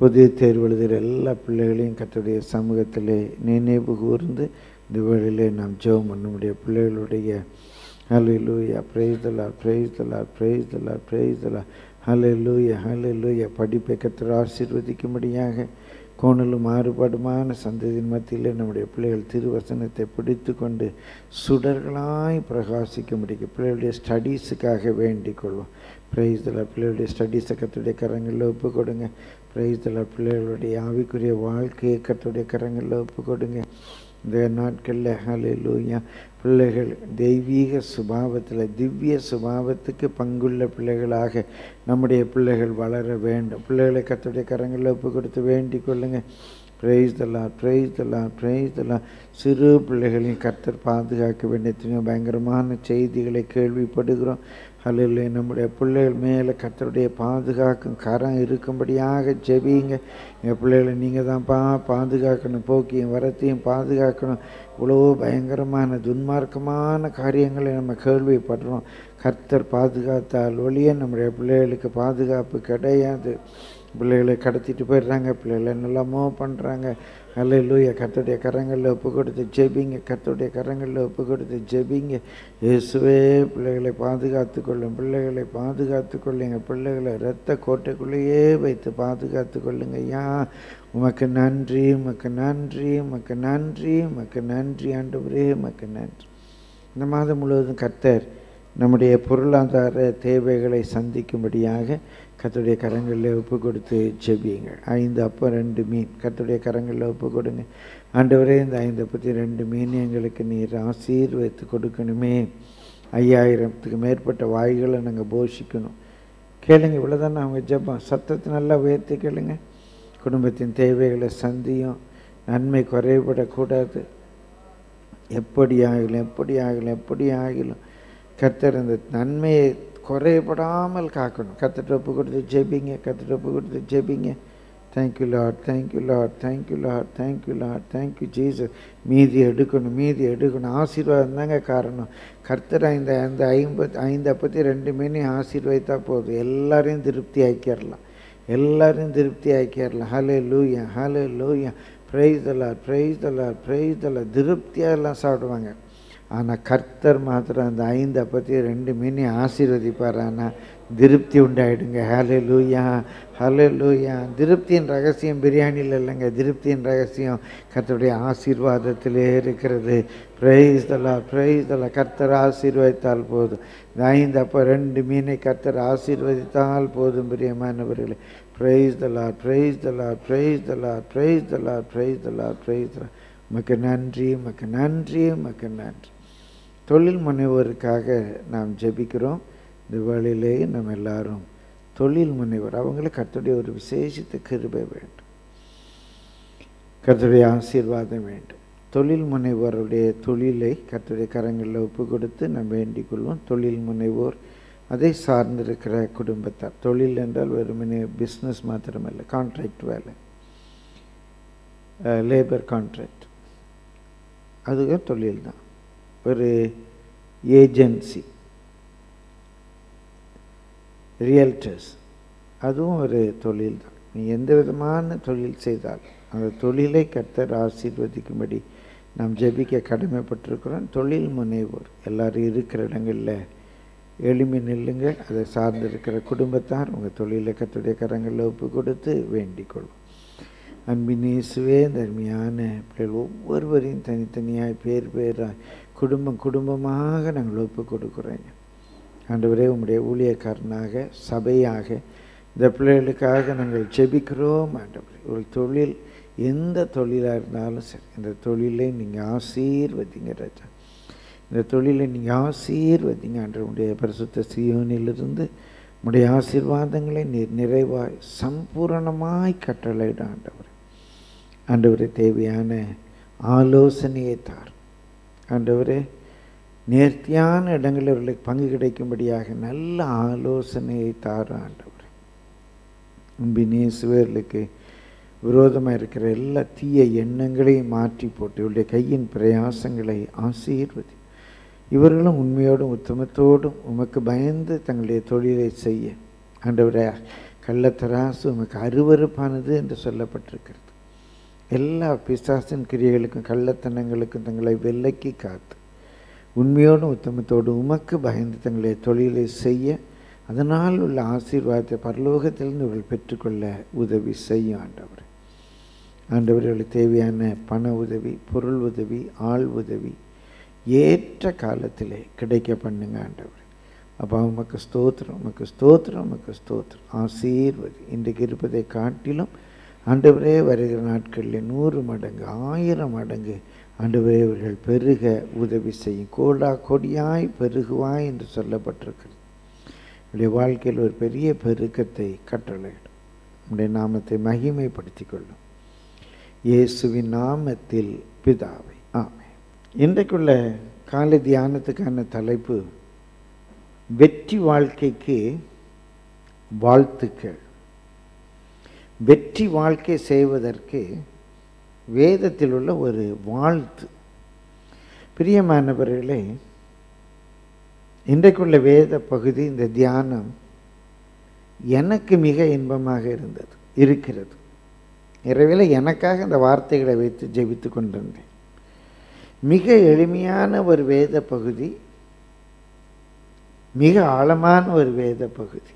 புதிய தேர்வு எழுதுகிற எல்லா பிள்ளைகளையும் கர்த்தருடைய சமூகத்திலே நினைவு கூர்ந்து இந்த வேளையிலே நாம் ஜெபம் பண்ண முடியும் பிள்ளைகளுடைய ஹalleluya praise the lord praise the lord praise the lord praise the lord hallelujah hallelujah படிப்பை கர்த்தர் ஆசீர்வதிக்கும்படியாக கோணலும் மாறுபாடுமான சந்ததியின் மத்தியில் நம்முடைய பிள்ளைகள் திருவசனத்தை பிடித்து கொண்டு சுடர்களாய் பிரகாசிக்க முடியும் பிள்ளைகளுடைய ஸ்டடீஸுக்காக வேண்டிக் கொள்வோம் பிரைஸ் தலா பிள்ளைகளுடைய ஸ்டடீஸை கத்துடைய கரங்களில் ஒப்பு கொடுங்க பிரைஸ் தலா பிள்ளைகளுடைய ஆவிக்குரிய வாழ்க்கையை கத்துடைய கரங்களில் ஒப்பு கொடுங்க இந்த நாட்களில் ஹalleluya பிள்ளைகள் தெய்வீக சுபாவத்தில் திவ்ய சுபாவத்துக்கு பங்குள்ள பிள்ளைகளாக நம்முடைய பிள்ளைகள் வளர வேண்டும் பிள்ளைகளை கத்துடைய கரங்களில் ஒப்பு கொடுத்து வேண்டிக் கொள்ளுங்க பிரைஸ் தலா பிரைஸ் தலா பிரைஸ் தலா சிறு பிள்ளைகளையும் கர்த்தர் பாதுகாக்க வேண்டிய எத்தனையோ பயங்கரமான செய்திகளை கேள்விப்படுகிறோம் அல்ல நம்முடைய பிள்ளைகள் மேலே கர்த்தருடைய பாதுகாக்கும் கரம் இருக்கும்படியாக ஜெபிங்க எங்கள் பிள்ளைகளை நீங்கள் தான்ப்பா பாதுகாக்கணும் போக்கியும் வரத்தையும் பாதுகாக்கணும் இவ்வளோ பயங்கரமான துன்மார்க்கமான காரியங்களை நம்ம கேள்விப்படுறோம் கர்த்தர் பாதுகாத்தால் ஒழிய நம்முடைய பிள்ளைகளுக்கு பாதுகாப்பு கிடையாது பிள்ளைகளை கடத்திட்டு போயிடுறாங்க பிள்ளைகளை என்னெல்லாமோ பண்ணுறாங்க அல்ல லூய கர்த்தருடைய கரங்களில் ஒப்பு கொடுத்து ஜெபிங்க கர்த்தருடைய கரங்களில் ஒப்பு கொடுத்து ஜெபிங்க இயேசுவே பிள்ளைகளை பாதுகாத்து கொள்ளும் பிள்ளைகளை பாதுகாத்து கொள்ளுங்க பிள்ளைகளை இரத்த கோட்டைக்குள்ளேயே வைத்து பாதுகாத்து கொள்ளுங்க ஐயா உமக்கு நன்றி உமக்கு நன்றி உமக்கு நன்றி உமக்கு நன்றி ஆண்டவரே உமக்கு நன்றி இந்த மாதம் முழுவதும் கர்த்தர் நம்முடைய பொருளாதார தேவைகளை சந்திக்கும்படியாக கர்த்தருடைய கரங்களில் ஒப்பு கொடுத்து ஜெபியுங்க ஐந்து அப்போ ரெண்டு மீன் கர்த்தருடைய கரங்களில் ஒப்பு கொடுங்க ஆண்டவரே இந்த ஐந்து பற்றி ரெண்டு மீன் எங்களுக்கு நீர் ஆசீர்வதித்து கொடுக்கணுமே ஐயாயிரத்துக்கு மேற்பட்ட வாய்களை நாங்கள் போஷிக்கணும் கேளுங்க இவ்வளோதானே அவங்க ஜெபம் சத்தத்தை நல்லா உயர்த்தி கேளுங்க குடும்பத்தின் தேவைகளை சந்தியும் நன்மை குறைபடக்கூடாது எப்படி ஆகலும் எப்படி ஆகலும் எப்படி ஆகலும் கர்த்தர் அந்த நன்மையை குறைபடாமல் காக்கணும் கர்த்தர் ஒப்பு கொடுத்து ஜெபிங்க கர்த்தர் ஒப்பு கொடுத்து ஜெபிங்க thank you lot thank you lot thank you lot thank you lot thank you Jesus மீதி எடுக்கணும் மீதி எடுக்கணும் ஆசீர்வாதம் தாங்க காரணம் கர்த்தர் இந்த அந்த ஐம்பது ஐந்தை பற்றி ரெண்டு மீனையும் ஆசீர்வதித்தா போதும் எல்லாரையும் திருப்தி ஆக்கிடலாம் எல்லாரையும் திருப்தி ஆக்கிடலாம் ஹலே hallelujah hallelujah praise the Lord praise the Lord praise the Lord திருப்தியாக எல்லாம் சாப்பிடுவாங்க ஆனால் கர்த்தர் மாத்திரம் அந்த ஐந்தை பற்றி ரெண்டு மீனையும் ஆசீர்வதிப்பார் ஆனால் திருப்தி உண்டாயிடுங்க ஹலே லூயா ஹலே லூயா திருப்தியின் ரகசியம் பிரியாணியில் இல்லைங்க திருப்தியின் ரகசியம் கர்த்தருடைய ஆசீர்வாதத்திலே இருக்கிறது ப்ரைஸ் தலா ப்ரைஸ் தலா கர்த்தர் ஆசீர்வதித்தால் போதும் இந்த ஐந்து அப்போ ரெண்டு மீனை கர்த்தர் ஆசீர்வதித்தால் போதும் பிரியமானவர்களே price the Lord praise the Lord praise the Lord praise the Lord praise the Lord praise தலா உமக்கு நன்றி உமக்கு நன்றி உமக்கு நன்றி தொழில் முனைவோருக்காக நாம் ஜெபிக்கிறோம் இந்த வேளையிலே நம்ம எல்லாரும் தொழில் முனைவர் அவங்களுக்கு கர்த்தருடைய ஒரு விசேஷித்த கிருபை வேண்டும் கர்த்தருடைய ஆசீர்வாதம் வேண்டும் தொழில் முனைவோருடைய தொழிலை கர்த்தருடைய கரங்களில் ஒப்பு கொடுத்து நாம் வேண்டிக் கொள்வோம் தொழில் முனைவோர் அதை சார்ந்திருக்கிற குடும்பத்தார் தொழில் என்றால் வெறுமனே பிஸ்னஸ் மாத்திரமல்ல கான்ட்ராக்ட் வேலை லேபர் கான்ட்ராக்ட் அதுவும் தொழில் தான் ஒரு ஏஜென்சி ரியல்டர்ஸ் அதுவும் ஒரு தொழில் தான் நீ எந்த விதமான தொழில் செய்தால் அந்த தொழிலை கர்த்தர் ஆசீர்வதிக்கும்படி நாம் ஜெபிக்க கடமைப்பட்டிருக்கிறோம் தொழில் முனைவோர் எல்லாரும் இருக்கிற இடங்களில் எளிமை நில்லுங்க அதை சார்ந்திருக்கிற குடும்பத்தார் உங்கள் தொழிலை கத்துடைய கரங்களில் ஒப்பு கொடுத்து வேண்டிக் கொள்வோம் அன்பின் இயேசுவே இந்த அருமையான பிள்ளைகள் ஒவ்வொருவரையும் தனித்தனியாய் பேர் பேராய் குடும்பம் குடும்பமாக நாங்கள் ஒப்பு கொடுக்குறோங்க ஆண்டவரே உம்முடைய ஊழியக்காரனாக சபையாக இந்த பிள்ளைகளுக்காக நாங்கள் ஜெபிக்கிறோம் ஆண்டவரே ஒரு தொழில் எந்த தொழிலாக இருந்தாலும் சரி இந்த தொழிலை நீங்கள் ஆசீர்வதிங்க ராஜா இந்த தொழிலை நீங்கள் ஆசீர்வதிங்க ஆண்டவருடைய பரிசுத்த சியோனிலிருந்து உடைய ஆசீர்வாதங்களை நீர் நிறைவாய் சம்பூரணமாய் கட்டளையிட ஆண்டவர் ஆண்டவரே தேவையான ஆலோசனையை தார் ஆண்டவரே நேர்த்தியான இடங்களில் அவர்களுக்கு பங்கு கிடைக்கும்படியாக நல்ல ஆலோசனையை தார் ஆண்டவர் அன்பினேசுவர்களுக்கு விரோதமாக இருக்கிற எல்லா தீய எண்ணங்களையும் மாற்றி போட்டு இவருடைய கையின் பிரயாசங்களை ஆசீர்வதி இவர்களும் உண்மையோடும் உத்தமத்தோடும் உமக்கு பயந்து தங்களுடைய தொழிலை செய்ய ஆண்டவரே கள்ளத்தராசு உமக்கு அருவருப்பானது என்று சொல்லப்பட்டிருக்கிறது எல்லா பிசாசின் கிரியைகளுக்கும் கள்ளத்தனங்களுக்கும் தங்களை விலக்கி காத்து உண்மையோடும் உத்தமத்தோடு உமக்கு பயந்து தங்களை தொழிலை செய்ய அதனால் உள்ள ஆசீர்வாதத்தை பரலோகத்திலிருந்து இவர்கள் பெற்றுக்கொள்ள உதவி செய்யும் ஆண்டவர் ஆண்டவர்களுக்கு தேவையான பண உதவி பொருள் உதவி ஆள் உதவி ஏற்ற காலத்திலே கிடைக்க பண்ணுங்க ஆண்டவர் அப்போ உமக்கு ஸ்தோத்திரம் உமக்கு ஸ்தோத்திரம் உமக்கு ஸ்தோத்திரம் ஆசீர்வதி இன்றைக்கு இருப்பதை காட்டிலும் ஆண்டவரே வருகிற நாட்களில் நூறு மடங்கு ஆயிரம் மடங்கு ஆண்டவரே இவர்கள் பெருக உதவி செய்யும் கோடா கொடியாய் பெருகுவாய் என்று சொல்லப்பட்டிருக்கிறது உடைய வாழ்க்கையில் ஒரு பெரிய பெருக்கத்தை கட்டளையிடும் உடைய நாமத்தை மகிமைப்படுத்திக் கொள்ளும் இயேசுவின் நாமத்தில் பிதாவை ஆமே இன்றைக்குள்ள காலை தியானத்துக்கான தலைப்பு வெற்றி வாழ்க்கைக்கு வாழ்த்துக்கள் வெற்றி வாழ்க்கை செய்வதற்கு வேதத்தில் உள்ள ஒரு வாழ்த்து பிரியமானவர்களே இன்றைக்குள்ள வேத பகுதி இந்த தியானம் எனக்கு மிக இன்பமாக இருந்தது இருக்கிறது இரவில் எனக்காக இந்த வார்த்தைகளை வைத்து ஜெபித்து கொண்டிருந்தேன் மிக எளிமையான ஒரு வேத பகுதி மிக ஆழமான ஒரு வேத பகுதி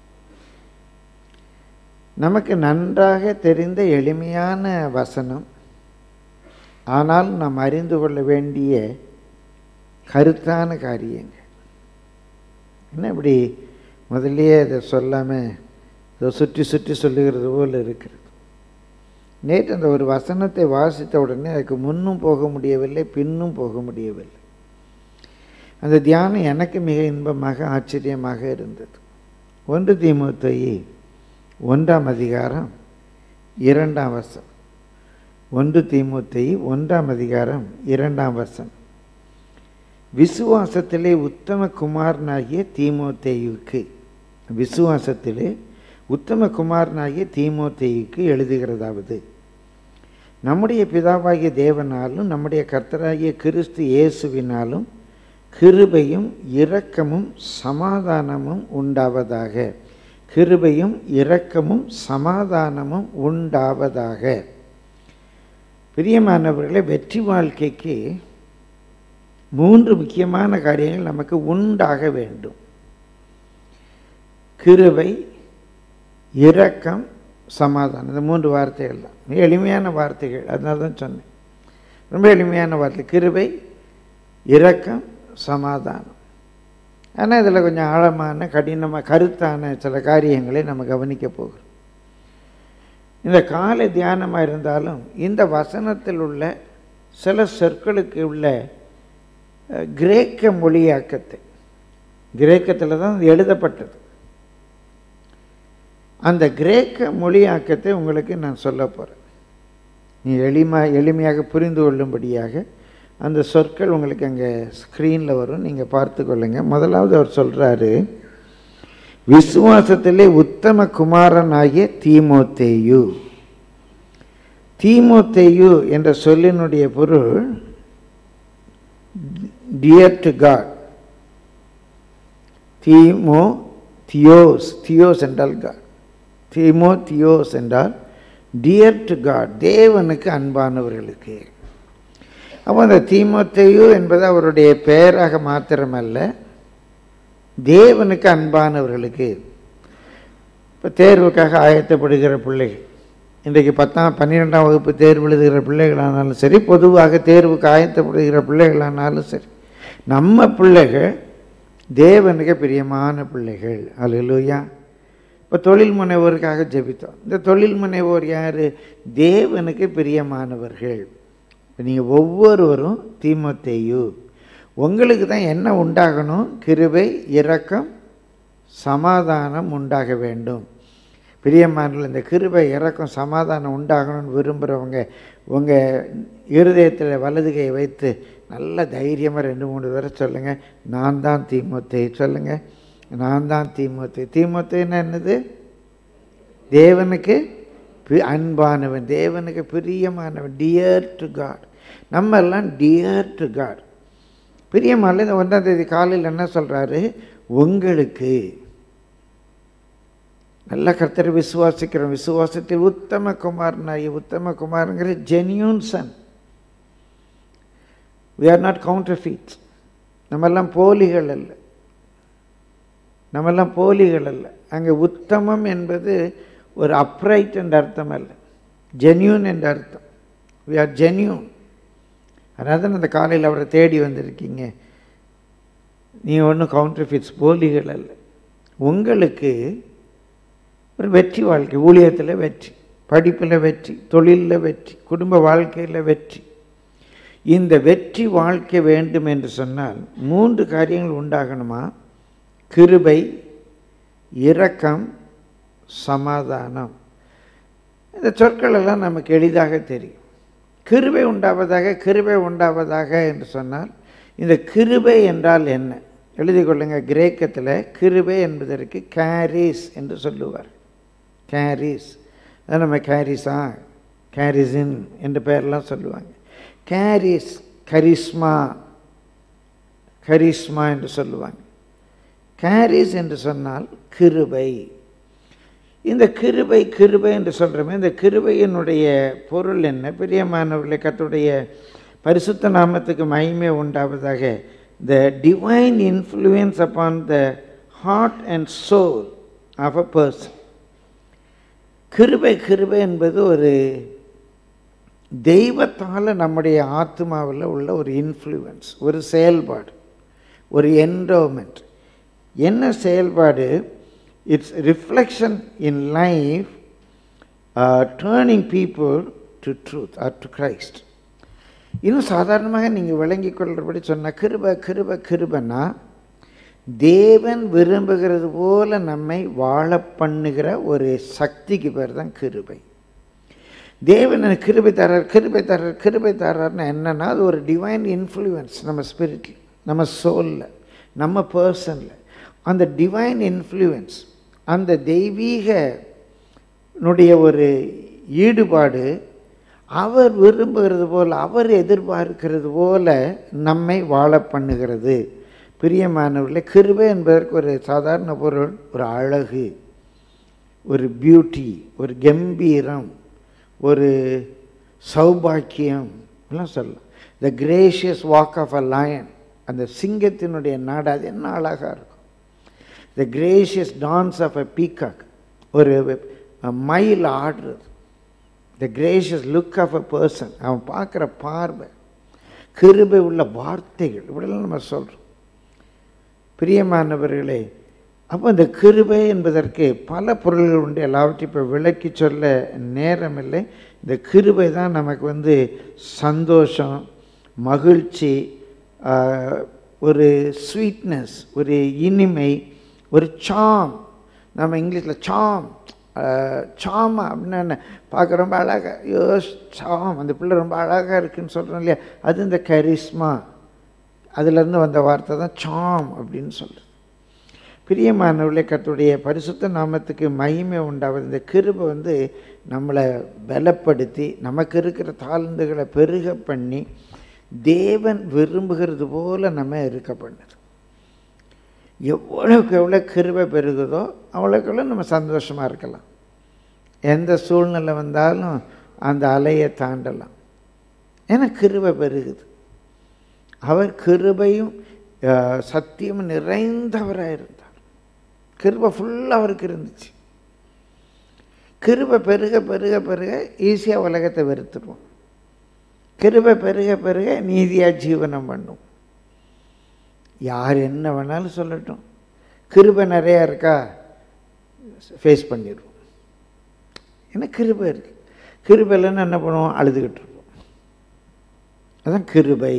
நமக்கு நன்றாக தெரிந்த எளிமையான வசனம் ஆனால் நாம் அறிந்து கொள்ள வேண்டிய கருத்தான காரியங்கள் என்ன இப்படி முதல்லயே அதை சொல்லாமல் இதை சுற்றி சுற்றி சொல்லுகிறது போல் இருக்கிறது நேற்று அந்த ஒரு வசனத்தை வாசித்த உடனே அதுக்கு முன்னும் போக முடியவில்லை பின்னும் போக முடியவில்லை அந்த தியானம் எனக்கு மிக இன்பமாக ஆச்சரியமாக இருந்தது ஒன்று தீமுத்தையே ஒன்றாம் அதிகாரம் இரண்டாம் வசம் ஒன்று தீமுத்தை ஒன்றாம் அதிகாரம் இரண்டாம் வசம் விசுவாசத்திலே உத்தம குமாரனாகிய தீமோத்தேயுக்கு விசுவாசத்திலே உத்தம குமாரனாகிய தீமோத்தேயுக்கு எழுதுகிறதாவது நம்முடைய பிதாவாகிய தேவனாலும் நம்முடைய கர்த்தராகிய கிறிஸ்து இயேசுவினாலும் கிருபையும் இரக்கமும் சமாதானமும் உண்டாவதாக கிருபையும் இரக்கமும் சமாதானமும் உண்டாவதாக பிரியமானவர்களே வெற்றி வாழ்க்கைக்கு மூன்று முக்கியமான காரியங்கள் நமக்கு உண்டாக வேண்டும் கிருபை இரக்கம் சமாதானம் இந்த மூன்று வார்த்தைகள் தான் மிக எளிமையான வார்த்தைகள் அதனால தான் சொன்னேன் ரொம்ப எளிமையான வார்த்தை கிருபை இரக்கம் சமாதானம் ஆனால் இதில் கொஞ்சம் ஆழமான கடினமாக கருத்தான சில காரியங்களை நம்ம கவனிக்க போகிறோம் இந்த காலை தியானமாக இருந்தாலும் இந்த வசனத்தில் உள்ள சில சொற்களுக்கு உள்ள கிரேக்க மொழியாக்கத்தை கிரேக்கத்தில் தான் எழுதப்பட்டது அந்த கிரேக்க மொழியாக்கத்தை உங்களுக்கு நான் சொல்ல போகிறேன் நீ எளிமை எளிமையாக புரிந்து கொள்ளும்படியாக அந்த சொற்கள் உங்களுக்கு அங்கே ஸ்க்ரீனில் வரும் நீங்கள் பார்த்து கொள்ளுங்கள் முதலாவது அவர் சொல்கிறாரு விசுவாசத்திலே உத்தம குமாரன் ஆகிய தீமோத்தேயு தீமோத்தேயு என்ற சொல்லினுடைய பொருள் டியர் டு காட் தீமோ தியோஸ் தியோஸ் என்றால் காட் தீமோ தியோஸ் என்றால் டியர் டு காட் தேவனுக்கு அன்பானவர்களுக்கு அப்போ அந்த தீமோத்தேயு என்பது அவருடைய பெயராக மாத்திரமல்ல தேவனுக்கு அன்பானவர்களுக்கு இப்போ தேர்வுக்காக ஆயத்தப்படுகிற பிள்ளைகள் இன்றைக்கு பத்தாம் பன்னிரெண்டாம் வகுப்பு தேர்வு எழுதுகிற பிள்ளைகளானாலும் சரி பொதுவாக தேர்வுக்கு ஆயத்தப்படுகிற பிள்ளைகளானாலும் சரி நம்ம பிள்ளைகள் தேவனுக்கு பிரியமான பிள்ளைகள் அல்லையா இப்போ தொழில் முனைவோருக்காக ஜெபித்தோம் இந்த தொழில் முனைவோர் யார் தேவனுக்கு பிரியமானவர்கள் இப்போ நீங்கள் ஒவ்வொருவரும் தீமத்தேயு உங்களுக்கு தான் என்ன உண்டாகணும் கிருபை இரக்கம் சமாதானம் உண்டாக வேண்டும் பிரியமானல் இந்த கிருபை இறக்கம் சமாதானம் உண்டாகணும்னு விரும்புகிறவங்க உங்கள் இருதயத்தில் வலதுகை வைத்து நல்ல தைரியமாக ரெண்டு மூணு தடவை சொல்லுங்கள் நான் தான் தீமத்தை சொல்லுங்கள் நான் தான் தீமத்தை தீமத்தைன்னா என்னது தேவனுக்கு அன்பானவன் தேவனுக்கு பிரியமானவன் டியர் டு காட் நம்ம எல்லாம் டியர் டு காட் பிரியமான இந்த ஒன்றாம் தேதி காலையில் என்ன சொல்கிறாரு உங்களுக்கு நல்ல கர்த்தரை விசுவாசிக்கிறோம் விசுவாசத்தில் உத்தம குமாரனாகி உத்தம குமாரங்கிற genuine son we are not counterfeits நம்மெல்லாம் போலிகள் அல்ல நம்மெல்லாம் போலிகள் அல்ல அங்கே உத்தமம் என்பது ஒரு அப்ரைட் என்ற அர்த்தம் அல்ல ஜென்யூன் என்ற அர்த்தம் வி ஆர் ஜென்யூன் அதனால தான் அந்த காலையில் அவரை தேடி வந்திருக்கீங்க நீ ஒன்றும் கவுண்டர் ஃபீட்ஸ் போலிகள் அல்ல உங்களுக்கு ஒரு வெற்றி வாழ்க்கை ஊழியத்தில் வெற்றி படிப்பில் வெற்றி தொழிலில் வெற்றி குடும்ப வாழ்க்கையில் வெற்றி இந்த வெற்றி வாழ்க்கை வேண்டும் என்று சொன்னால் மூன்று காரியங்கள் உண்டாகணுமா கிருபை இரக்கம் சமாதானம் இந்த சொற்கள் எல்லாம் நமக்கு எளிதாக தெரியும் கிருபை உண்டாவதாக கிருபை உண்டாவதாக என்று சொன்னால் இந்த கிருபை என்றால் என்ன எழுதி கொள்ளுங்க கிரேக்கத்தில் கிருபை என்பதற்கு கேரிஸ் என்று சொல்லுவார் கேரிஸ் அது நம்ம கேரிஸா கேரிசின் என்ற பெயர்லாம் சொல்லுவாங்க கேரிஸ் கரிஸ்மா கரிஸ்மா என்று சொல்லுவாங்க கேரிஸ் என்று சொன்னால் கிருபை இந்த கிருபை கிருபை என்று சொல்கிறோமே இந்த கிருபையினுடைய பொருள் என்ன பிரியமானவர்களை கத்துடைய பரிசுத்த நாமத்துக்கு மகிமை உண்டாவதாக the divine influence upon the heart and soul of a person கிருபை கிருபை என்பது ஒரு தெய்வத்தால் நம்முடைய ஆத்மாவில் உள்ள ஒரு இன்ஃப்ளூயன்ஸ் ஒரு செயல்பாடு ஒரு என்டோமெண்ட் என்ன செயல்பாடு it's reflection in life turning people to truth or to Christ இன்னும் சாதாரணமாக நீங்கள் விளங்கி கொள்கிறபடி சொன்ன கிருப கிருப கிருபன்னா தேவன் விரும்புகிறது போல நம்மை வாழ பண்ணுகிற ஒரு சக்திக்கு பேர் தான் கிருபை தேவன் எனக்கு கிருபை தர்றார் கிருபை தர்றார் கிருபை தர்றாருன்னு என்னன்னா அது ஒரு டிவைன் இன்ஃப்ளூயன்ஸ் நம்ம ஸ்பிரிட்டில் நம்ம சோலில் நம்ம பர்சனில் அந்த டிவைன் இன்ஃப்ளூயன்ஸ் அந்த தெய்வீக னுடைய ஒரு ஈடுபாடு அவர் விரும்புகிறது போல் அவர் எதிர்பார்க்கிறது போல நம்மை வாழ பண்ணுகிறது பிரியமானவர்களே கிருபை என்பதற்கு ஒரு சாதாரண பொருள் ஒரு அழகு ஒரு பியூட்டி ஒரு கம்பீரம் ஒரு சௌபாக்கியம் எல்லாம் சொல்லலாம் the gracious walk of a lion அந்த சிங்கத்தினுடைய நாடு அது என்ன அழகாக இருக்கும் the gracious dance of a peacock ஒரு மயில் ஆடுறது the gracious look of a person அவன் பார்க்குற பார்வை கிருபை உள்ள வார்த்தைகள் இப்படிலாம் நம்ம சொல்கிறோம் பிரியமானவர்களே அப்போ இந்த கிருபை என்பதற்கு பல பொருள்கள் உண்டு எல்லாவற்றையும் இப்போ விளக்கி சொல்ல நேரமில்லை இந்த கிருபை தான் நமக்கு வந்து சந்தோஷம் மகிழ்ச்சி ஒரு ஸ்வீட்னஸ் ஒரு இனிமை ஒரு சாம் நம்ம இங்கிலீஷில் சாம் சாமா அப்படின்னா என்ன பார்க்க ரொம்ப அழகாக யோ சாம் அந்த பிள்ளை ரொம்ப அழகாக இருக்குன்னு சொல்கிறோம் இல்லையா அது இந்த கரிஸ்மா அதுலேருந்து வந்த வார்த்தை தான் சாம் அப்படின்னு சொல்லுது பிரியமானவர்களே கத்துடைய பரிசுத்த நாமத்துக்கு மகிமை உண்டாவது இந்த கிருபை வந்து நம்மளை பலப்படுத்தி நமக்கு இருக்கிற தாழ்ந்துகளை பெருக பண்ணி தேவன் விரும்புகிறது போல நம்ம இருக்க பண்ணுது எவ்வளோக்கு எவ்வளோ கிருபை பெருகுதோ அவ்வளோக்கு எவ்வளோ நம்ம சந்தோஷமாக இருக்கலாம் எந்த சூழ்நிலை வந்தாலும் அந்த அலையை தாண்டலாம் ஏன்னா கிருபை பெருகுது அவர் கிருபையும் சத்தியமும் நிறைந்தவராக இருந்தார் கிருபை ஃபுல்லாக அவருக்கு இருந்துச்சு கிருபை பெருக பெருக பெருக ஈஸியாக உலகத்தை வெறுத்துருவோம் கிருபை பெருக பெருக நீதியாக ஜீவனம் பண்ணும் யார் என்ன வேணாலும் சொல்லட்டும் கிருபை நிறையா இருக்கா ஃபேஸ் பண்ணிடுவோம் ஏன்னா கிருபை இருக்குது கிருபை இல்லைன்னு என்ன பண்ணுவோம் அழுதுகிட்டு இருப்போம் அதான் கிருபை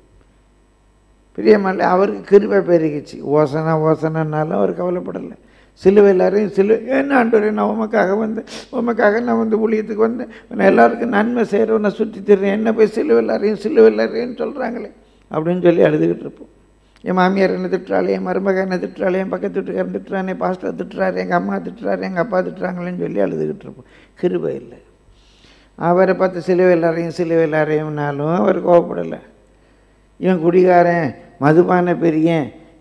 பிரியமல்ல அவருக்கு கிருபை பெருகிச்சு ஓசனா ஓசனானாலும் அவர் கவலைப்படலை சிலுவை எல்லாரையும் சிலு என்ன ஆண்டவரே நான் உமக்காக வந்தேன் உமக்காக நான் வந்து ஊழியத்துக்கு வந்தேன் நான் எல்லாருக்கும் நன்மை செய்கிறவனை சுற்றி தர்றேன் என்ன போய் சிலுவை எல்லாரையும் சிலுவை எல்லாரையும் சொல்கிறாங்களே அப்படின்னு சொல்லி அழுதுகிட்டு இருப்போம் என் மாமியார் என்ன திட்டுறாளே என் மருமக என்ன திட்டுறாளே என் பக்கத்து வீட்டுக்காரன் திட்டுறானே பாஸ்டர் திட்டுறாரு எங்கள் அம்மா திட்டுறாரு எங்கள் அப்பா திட்டுறாங்களேன்னு சொல்லி அழுதுகிட்டு இருப்போம் கிருபை இல்லை அவரை பார்த்து சிலுவை எல்லாரையும் சிலுவை எல்லாரையும்னாலும் அவர் கோவப்படலை இவன் குடிகாரன் மதுபான பெரியன்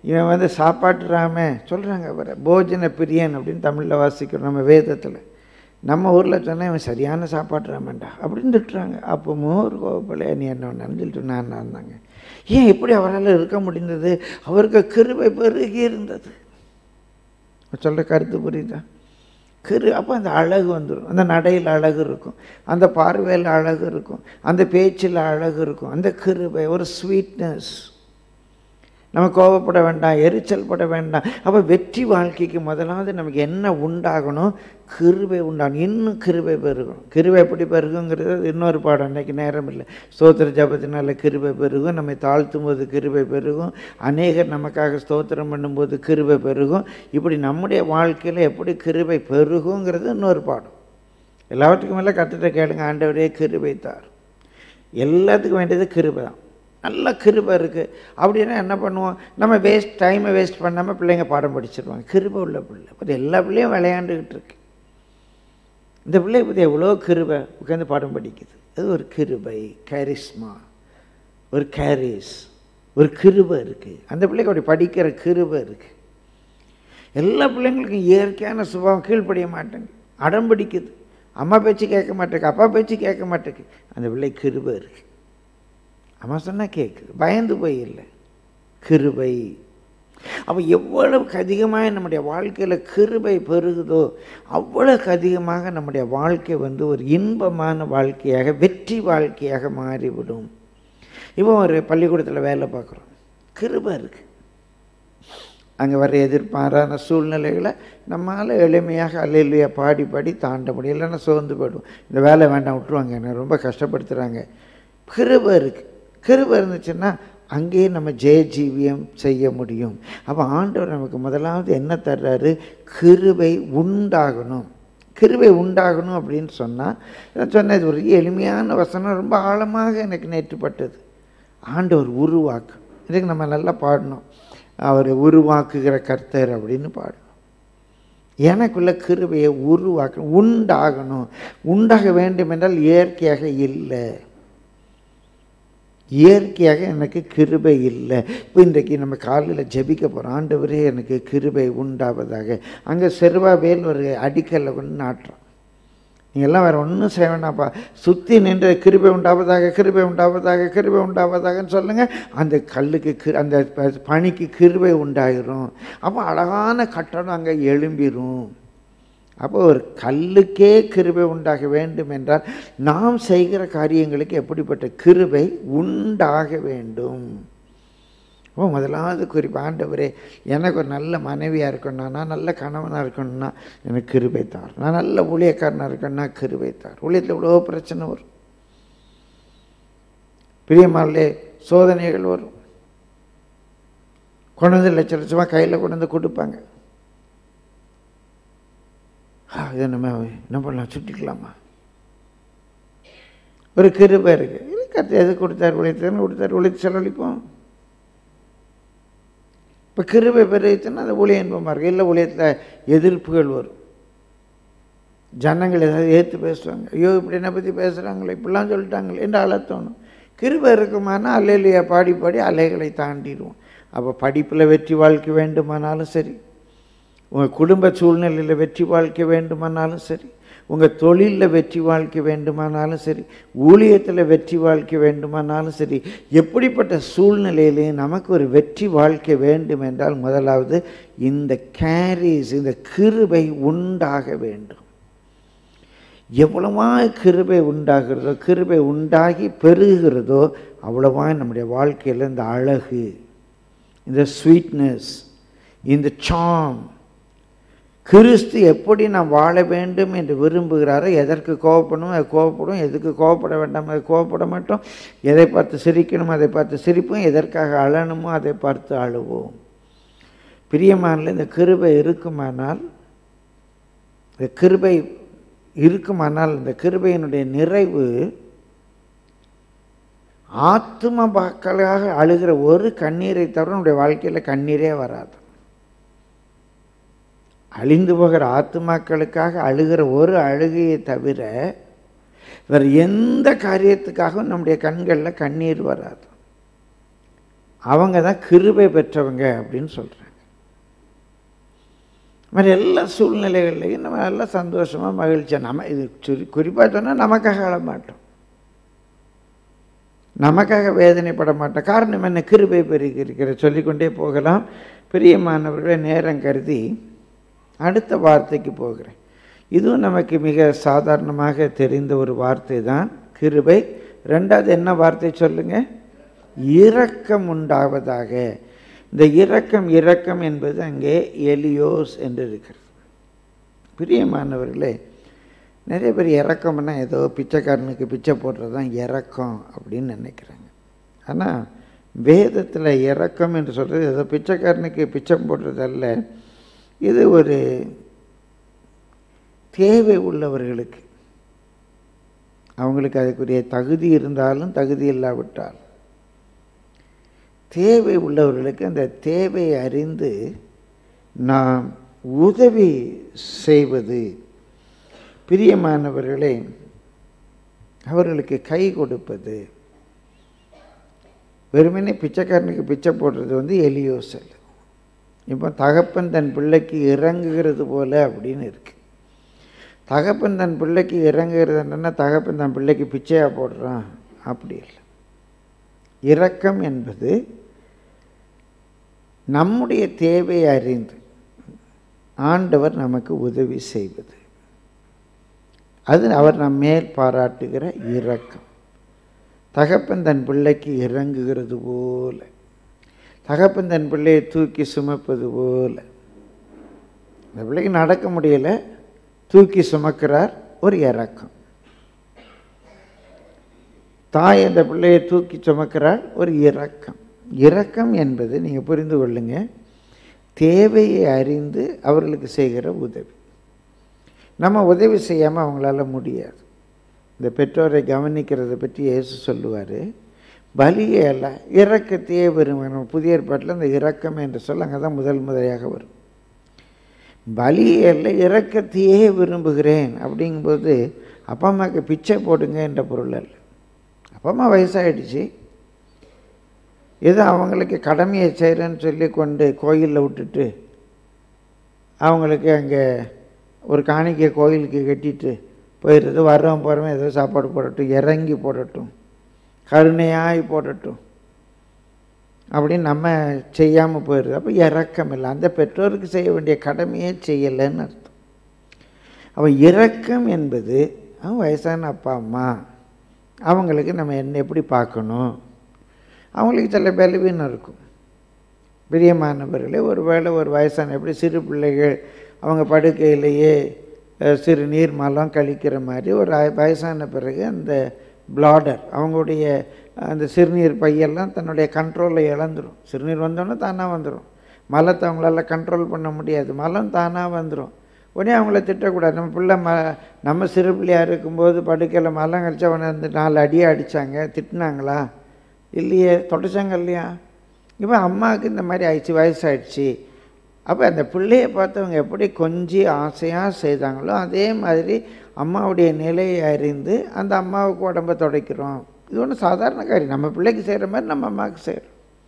இவன் வந்து சாப்பாட்டுறாம சொல்கிறாங்க அவரை போஜன பிரியன் அப்படின்னு தமிழில் வாசிக்கிறோம் நம்ம வேதத்தில் நம்ம ஊரில் சொன்னால் இவன் சரியான சாப்பாட்டுறாமேண்டா அப்படின்னு திட்டுறாங்க அப்போ மோர் கோபப்பல நீ என்ன ஒன்று சொல்லிட்டு நான் இருந்தாங்க ஏன் எப்படி அவரால் இருக்க முடிந்தது அவருக்கு கிருபை பெருகி இருந்தது சொல்கிற கருத்து புரியுதா கிரு அப்போ அந்த அழகு வந்துடும் அந்த நடையில் அழகு இருக்கும் அந்த பார்வையில் அழகு இருக்கும் அந்த பேச்சில் அழகு இருக்கும் அந்த கிருபை ஒரு ஸ்வீட்னஸ் நம்ம கோபப்பட வேண்டாம் எரிச்சல் பட வேண்டாம் அப்போ வெற்றி வாழ்க்கைக்கு முதலாவது நமக்கு என்ன உண்டாகணும் கிருபை உண்டாகணும் இன்னும் கிருபை பெருகணும் கிருபை எப்படி பெருகுங்கிறது இன்னொரு பாடம் அன்றைக்கி நேரம் இல்லை ஸ்தோத்திர ஜபத்தினால கிருபை பெருகும் நம்மை தாழ்த்தும் போது கிருபை பெருகும் அநேகர் நமக்காக ஸ்தோத்திரம் பண்ணும்போது கிருபை பெருகும் இப்படி நம்முடைய வாழ்க்கையில் எப்படி கிருபை பெருகுங்கிறது இன்னொரு பாடம் எல்லாத்துக்கும் மேலே கற்றுட்ட கேளுங்க ஆண்டவரே கிருபை தார் எல்லாத்துக்கும் வேண்டியது கிருபை தான் நல்ல கிருபை இருக்குது அப்படின்னா என்ன பண்ணுவோம் நம்ம வேஸ்ட் டைமை வேஸ்ட் பண்ணாமல் பிள்ளைங்க பாடம் படிச்சிருவாங்க கிருபை உள்ள பிள்ளை பற்றி எல்லா பிள்ளையும் விளையாண்டுக்கிட்டு இருக்கு இந்த பிள்ளைய பற்றி எவ்வளோ கிருபை உட்காந்து பாடம் படிக்குது அது ஒரு கிருபை கேரிஸ்மா ஒரு கேரிஸ் ஒரு கிருபை இருக்குது அந்த பிள்ளைக்கு அப்படி படிக்கிற கிருபை இருக்குது எல்லா பிள்ளைங்களுக்கும் இயற்கையான சுபாவம் கீழ்ப்படிய மாட்டேங்க அடம் பிடிக்குது அம்மா பேச்சு கேட்க மாட்டேங்க அப்பா பேச்சு கேட்க மாட்டேங்க அந்த பிள்ளை கிருபை இருக்குது அம்மா சொன்னால் கேட்குது பயந்து போய் இல்லை கிருபை அப்போ எவ்வளவுக்கு அதிகமாக நம்முடைய வாழ்க்கையில் கிருபை பெருகுதோ அவ்வளவுக்கு அதிகமாக நம்முடைய வாழ்க்கை வந்து ஒரு இன்பமான வாழ்க்கையாக வெற்றி வாழ்க்கையாக மாறிவிடும் இப்போ ஒரு பள்ளிக்கூடத்தில் வேலை பார்க்குறோம் கிருபை இருக்குது அங்கே வர எதிர்பாரான சூழ்நிலைகளை நம்மளால் எளிமையாக அல்லையா பாடி பாடி தாண்ட முடியும் இல்லைன்னா சோர்ந்து போயிடுவோம் இந்த வேலை வேண்டாம் விட்டுருவாங்க என்ன ரொம்ப கஷ்டப்படுத்துகிறாங்க கிருபை இருக்குது கிருபை இருந்துச்சுன்னா அங்கேயே நம்ம ஜெயஜீவியம் செய்ய முடியும் அப்போ ஆண்டவர் நமக்கு முதலாவது என்ன தர்றாரு கிருபை உண்டாகணும் கிருபை உண்டாகணும் அப்படின்னு சொன்னால் நான் சொன்னது ஒரு எளிமையான வசனம் ரொம்ப ஆழமாக எனக்கு நேற்றுப்பட்டது ஆண்டவர் உருவாக்கு இதுக்கு நம்ம நல்லா பாடணும் அவர் உருவாக்குகிற கர்த்தர் அப்படின்னு பாடணும் எனக்குள்ள கிருபையை உருவாக்க உண்டாகணும் உண்டாக வேண்டும் என்றால் இயற்கையாக இல்லை இயற்கையாக எனக்கு கிருபை இல்லை இப்போ இன்றைக்கு நம்ம காலையில் ஜெபிக்க போகிறோம் ஆண்டவரே எனக்கு கிருபை உண்டாவதாக அங்கே செருவாவேல் ஒரு அடிக்கல்ல கொண்டு நாட்டுறோம் நீங்கள்லாம் வேறு ஒன்றும் செய்ய வேண்டாம்ப்பா சுற்றி நின்று கிருபை உண்டாவதாக கிருபை உண்டாவதாக கிருபை உண்டாவதாகன்னு சொல்லுங்கள் அந்த கல்லுக்கு கி அந்த பனிக்கு கிருபை உண்டாயிரும் அப்போ அழகான கட்டடம் அங்கே எழும்பிடும் அப்போ ஒரு கல்லுக்கே கிருபை உண்டாக வேண்டும் என்றால் நாம் செய்கிற காரியங்களுக்கு எப்படிப்பட்ட கிருபை உண்டாக வேண்டும் ஓ முதலாவது குறிப்பு ஆண்டவரே எனக்கு ஒரு நல்ல மனைவியாக இருக்கணும்னா நான் நல்ல கணவனாக இருக்கணும்னா எனக்கு கிருபை தார் நான் நல்ல ஊழியக்காரனாக இருக்கணும்னா கிருபை தார் ஊழியத்தில் இவ்வளோ பிரச்சனை வரும் பிரியமாலே சோதனைகள் வரும் கொண்டு வந்து லட்ச லட்சமாக கையில் கொண்டு வந்து கொடுப்பாங்க இதை நம்ம என்ன பண்ணலாம் சுட்டிக்கலாமா ஒரு கிருபை இருக்கு இல்லை கத்து எது கொடுத்தார் உழைத்தார் கொடுத்தார் உழைத்து செலவழிப்போம் இப்போ கிருபை பெருகிச்சுன்னா அது ஊழிய இன்பமாக இருக்குது இல்லை ஊழியத்தில் எதிர்ப்புகள் வரும் ஜனங்கள் ஏதாவது ஏற்று பேசுவாங்க ஐயோ இப்படி என்னை பற்றி பேசுகிறாங்களே இப்படிலாம் சொல்லிட்டாங்களே என்று அழத்தோணும் கிருபை இருக்குமானா அலையிலையா பாடி பாடி அலைகளை தாண்டிடுவோம் அப்போ படிப்பில் வெற்றி வாழ்க்கை வேண்டுமானாலும் சரி உங்கள் குடும்ப சூழ்நிலையில் வெற்றி வாழ்க்கை வேண்டுமானாலும் சரி உங்கள் தொழிலில் வெற்றி வாழ்க்கை வேண்டுமானாலும் சரி ஊழியத்தில் வெற்றி வாழ்க்கை வேண்டுமானாலும் சரி எப்படிப்பட்ட சூழ்நிலையிலையும் நமக்கு ஒரு வெற்றி வாழ்க்கை வேண்டும் என்றால் முதலாவது இந்த கேரிஸ் இந்த கிருபை உண்டாக வேண்டும் எவ்வளவா கிருபை உண்டாகிறதோ கிருபை உண்டாகி பெருகிறதோ அவ்வளவா நம்முடைய வாழ்க்கையில் இந்த அழகு இந்த ஸ்வீட்னஸ் இந்த சாம் கிறிஸ்து எப்படி நாம் வாழ வேண்டும் என்று விரும்புகிறாரோ எதற்கு கோவப்படணும் அது கோவப்படும் எதுக்கு கோவப்பட வேண்டாம் அது கோவப்பட மாட்டோம் எதை பார்த்து சிரிக்கணும் அதை பார்த்து சிரிப்போம் எதற்காக அழணுமோ அதை பார்த்து அழுவோம் பிரியமானில் இந்த கிருபை இருக்குமானால் இந்த கிருபை இருக்குமானால் இந்த கிருபையினுடைய நிறைவு ஆத்ம மக்களாக அழுகிற ஒரு கண்ணீரை தவிர நம்முடைய வாழ்க்கையில் கண்ணீரே வராது அழிந்து போகிற ஆத்மாக்களுக்காக அழுகிற ஒரு அழுகையை தவிர வேறு எந்த காரியத்துக்காகவும் நம்முடைய கண்களில் கண்ணீர் வராது அவங்க தான் கிருபை பெற்றவங்க அப்படின்னு சொல்கிறாங்க மாதிரி எல்லா சூழ்நிலைகள்லையும் நம்ம எல்லாம் சந்தோஷமாக மகிழ்ச்சியாக நம்ம இது சுரி குறிப்பாக சொன்னால் நமக்காக அழ மாட்டோம் நமக்காக வேதனைப்பட மாட்டோம் காரணம் என்ன கிருபை பெருகிருக்கிற சொல்லிக்கொண்டே போகலாம் பிரியமானவர்களே நேரம் கருதி அடுத்த வார்த்தைக்கு போகிறேன் இதுவும் நமக்கு மிக சாதாரணமாக தெரிந்த ஒரு வார்த்தை தான் கிருபை ரெண்டாவது என்ன வார்த்தை சொல்லுங்க இரக்கம் உண்டாவதாக இந்த இரக்கம் இரக்கம் என்பது அங்கே எலியோஸ் என்று இருக்கிறது பிரியமானவர்களே நிறைய பேர் இறக்கம்னா ஏதோ பிச்சைக்காரனுக்கு பிச்சை போடுறது தான் இறக்கம் அப்படின்னு நினைக்கிறாங்க ஆனால் வேதத்தில் இறக்கம் என்று சொல்கிறது ஏதோ பிச்சைக்காரனுக்கு பிச்சை போடுறது அல்ல இது ஒரு தேவை உள்ளவர்களுக்கு அவங்களுக்கு அதுக்குரிய தகுதி இருந்தாலும் தகுதி இல்லாவிட்டால் தேவை உள்ளவர்களுக்கு அந்த தேவையை அறிந்து நாம் உதவி செய்வது பிரியமானவர்களே அவர்களுக்கு கை கொடுப்பது வெறுமனே பிச்சைக்காரனுக்கு பிச்சை போடுறது வந்து எலியோசல் இப்போ தகப்பன் தன் பிள்ளைக்கு இறங்குகிறது போல அப்படின்னு இருக்கு தகப்பன் தன் பிள்ளைக்கு இறங்குகிறது என்னன்னா தகப்பன் தன் பிள்ளைக்கு பிச்சையாக போடுறான் அப்படி இல்லை இரக்கம் என்பது நம்முடைய தேவையை அறிந்து ஆண்டவர் நமக்கு உதவி செய்வது அது அவர் நம் மேல் பாராட்டுகிற இரக்கம் தகப்பன் தன் பிள்ளைக்கு இறங்குகிறது போல தகப்பன் தன் பிள்ளையை தூக்கி சுமப்பது போல இந்த பிள்ளைக்கு நடக்க முடியல தூக்கி சுமக்கிறார் ஒரு இறக்கம் தாய் அந்த பிள்ளையை தூக்கி சுமக்கிறார் ஒரு இரக்கம் இரக்கம் என்பது நீங்கள் புரிந்து கொள்ளுங்க தேவையை அறிந்து அவர்களுக்கு செய்கிற உதவி நம்ம உதவி செய்யாமல் அவங்களால முடியாது இந்த பெற்றோரை கவனிக்கிறதை பற்றி இயேசு சொல்லுவார் பலியே அல்ல இரக்கத்தையே விரும்பணும் புதிய ஏற்பாட்டில் இந்த இரக்கம் என்று சொல்ல அங்கே தான் முதல் முறையாக வரும் பலியே அல்ல இரக்கத்தையே விரும்புகிறேன் அப்படிங்கும்போது அப்பா அம்மாவுக்கு பிச்சை போடுங்க என்ற பொருள் அல்ல அப்பா அம்மா வயசாகிடுச்சு ஏதோ அவங்களுக்கு கடமையை செய்கிறேன்னு சொல்லி கொண்டு கோயிலில் விட்டுட்டு அவங்களுக்கு அங்கே ஒரு காணிக்கை கோயிலுக்கு கட்டிட்டு போயிடுறது வர்றவன் போகிறவன் ஏதோ சாப்பாடு போடட்டும் இறங்கி போடட்டும் கருணையாய் போடட்டும் அப்படின்னு நம்ம செய்யாமல் போயிடுது அப்போ இறக்கம் இல்லை அந்த பெற்றோருக்கு செய்ய வேண்டிய கடமையே செய்யலைன்னு அர்த்தம் அப்போ இரக்கம் என்பது அவன் வயசான அப்பா அம்மா அவங்களுக்கு நம்ம என்ன எப்படி பார்க்கணும் அவங்களுக்கு சில பலவீனம் இருக்கும் பிரியமானவர்களே ஒரு வேளை ஒரு வயசான எப்படி சிறு பிள்ளைகள் அவங்க படுக்கையிலேயே சிறு நீர் மலம் கழிக்கிற மாதிரி ஒரு வயசான பிறகு அந்த பிளாடர் அவங்களுடைய அந்த சிறுநீர் பையெல்லாம் தன்னுடைய கண்ட்ரோலை இழந்துடும் சிறுநீர் வந்தோடனே தானாக வந்துடும் மலத்தை அவங்களால கண்ட்ரோல் பண்ண முடியாது மலம் தானாக வந்துடும் உடனே அவங்கள திட்டக்கூடாது நம்ம பிள்ளை ம நம்ம சிறு பிள்ளையாக இருக்கும்போது படுக்கையில் மலம் கழிச்சா அவனை வந்து நாலு அடியை அடித்தாங்க திட்டினாங்களா இல்லையே தொடச்சாங்க இல்லையா இப்போ அம்மாவுக்கு இந்த மாதிரி ஆயிடுச்சு வயசாயிடுச்சு அப்போ அந்த பிள்ளையை பார்த்தவங்க எப்படி கொஞ்சி ஆசையாக செய்தாங்களோ அதே மாதிரி அம்மாவுடைய நிலையை அறிந்து அந்த அம்மாவுக்கு உடம்பை துடைக்கிறோம் இது ஒன்றும் சாதாரண காரியம் நம்ம பிள்ளைக்கு செய்கிற மாதிரி நம்ம அம்மாவுக்கு செய்கிறோம்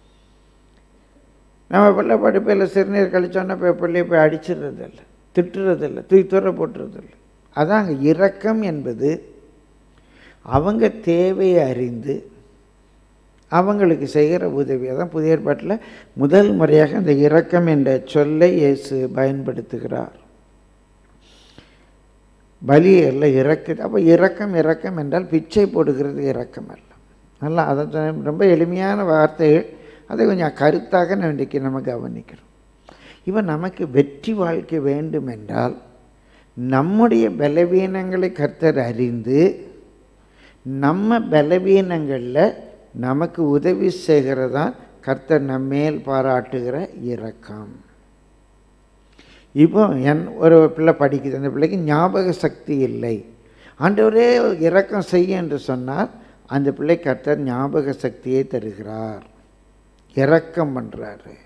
நம்ம பிள்ளை படிப்பையில் சிறுநீர் கழிச்சோன்னா இப்போ பிள்ளையை போய் அடிச்சிடுறதில்ல திட்டுறதில்ல தூக்கி தூர போட்டுறதில்ல அதான் அங்கே இரக்கம் என்பது அவங்க தேவையை அறிந்து அவங்களுக்கு செய்கிற உதவி அதான் புதிய ஏற்பாட்டில் முதல் முறையாக இந்த இரக்கம் என்ற சொல்லை இயேசு பயன்படுத்துகிறார் பலி அல்ல இறக்கு அப்போ இரக்கம் இரக்கம் என்றால் பிச்சை போடுகிறது இரக்கம் அல்ல நல்லா அதை ரொம்ப எளிமையான வார்த்தைகள் அதை கொஞ்சம் கருத்தாக நான் இன்றைக்கி நம்ம கவனிக்கிறோம் இவன் நமக்கு வெற்றி வாழ்க்கை வேண்டும் என்றால் நம்முடைய பலவீனங்களை கர்த்தர் அறிந்து நம்ம பலவீனங்களில் நமக்கு உதவி செய்கிறதான் கர்த்தர் நம்மேல் பாராட்டுகிற இரக்கம் இப்போ என் ஒரு பிள்ளை படிக்குது அந்த பிள்ளைக்கு ஞாபக சக்தி இல்லை ஆண்டவரே இரக்கம் செய்ய என்று சொன்னால் அந்த பிள்ளை கர்த்தர் ஞாபக சக்தியை தருகிறார் இரக்கம் பண்ணுறாரு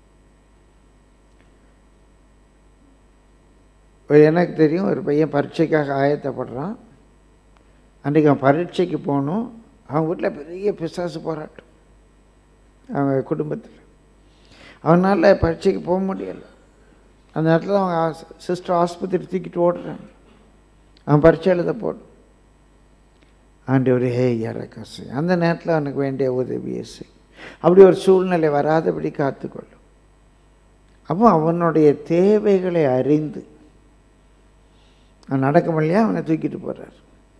எனக்கு தெரியும் ஒரு பையன் பரீட்சைக்காக ஆயத்தப்படுறான் அன்றைக்கி அவன் பரீட்சைக்கு போகணும் அவங்க வீட்டில் பெரிய பிசாசு போராட்டம் அவங்க குடும்பத்தில் அவனால் பரீட்சைக்கு போக முடியலை அந்த நேரத்தில் அவங்க சிஸ்டர் ஆஸ்பத்திரி தூக்கிட்டு ஓடுறாங்க அவன் பரீட்சை எழுத போடும் ஆண்டவர் ஹே இறக்கசு அந்த நேரத்தில் அவனுக்கு வேண்டிய உதவியை செய் அப்படி ஒரு சூழ்நிலை வராதபடி காத்துக்கொள்ளும் அப்போ அவனுடைய தேவைகளை அறிந்து அவன் நடக்க முடியலையா அவனை தூக்கிட்டு போகிறார்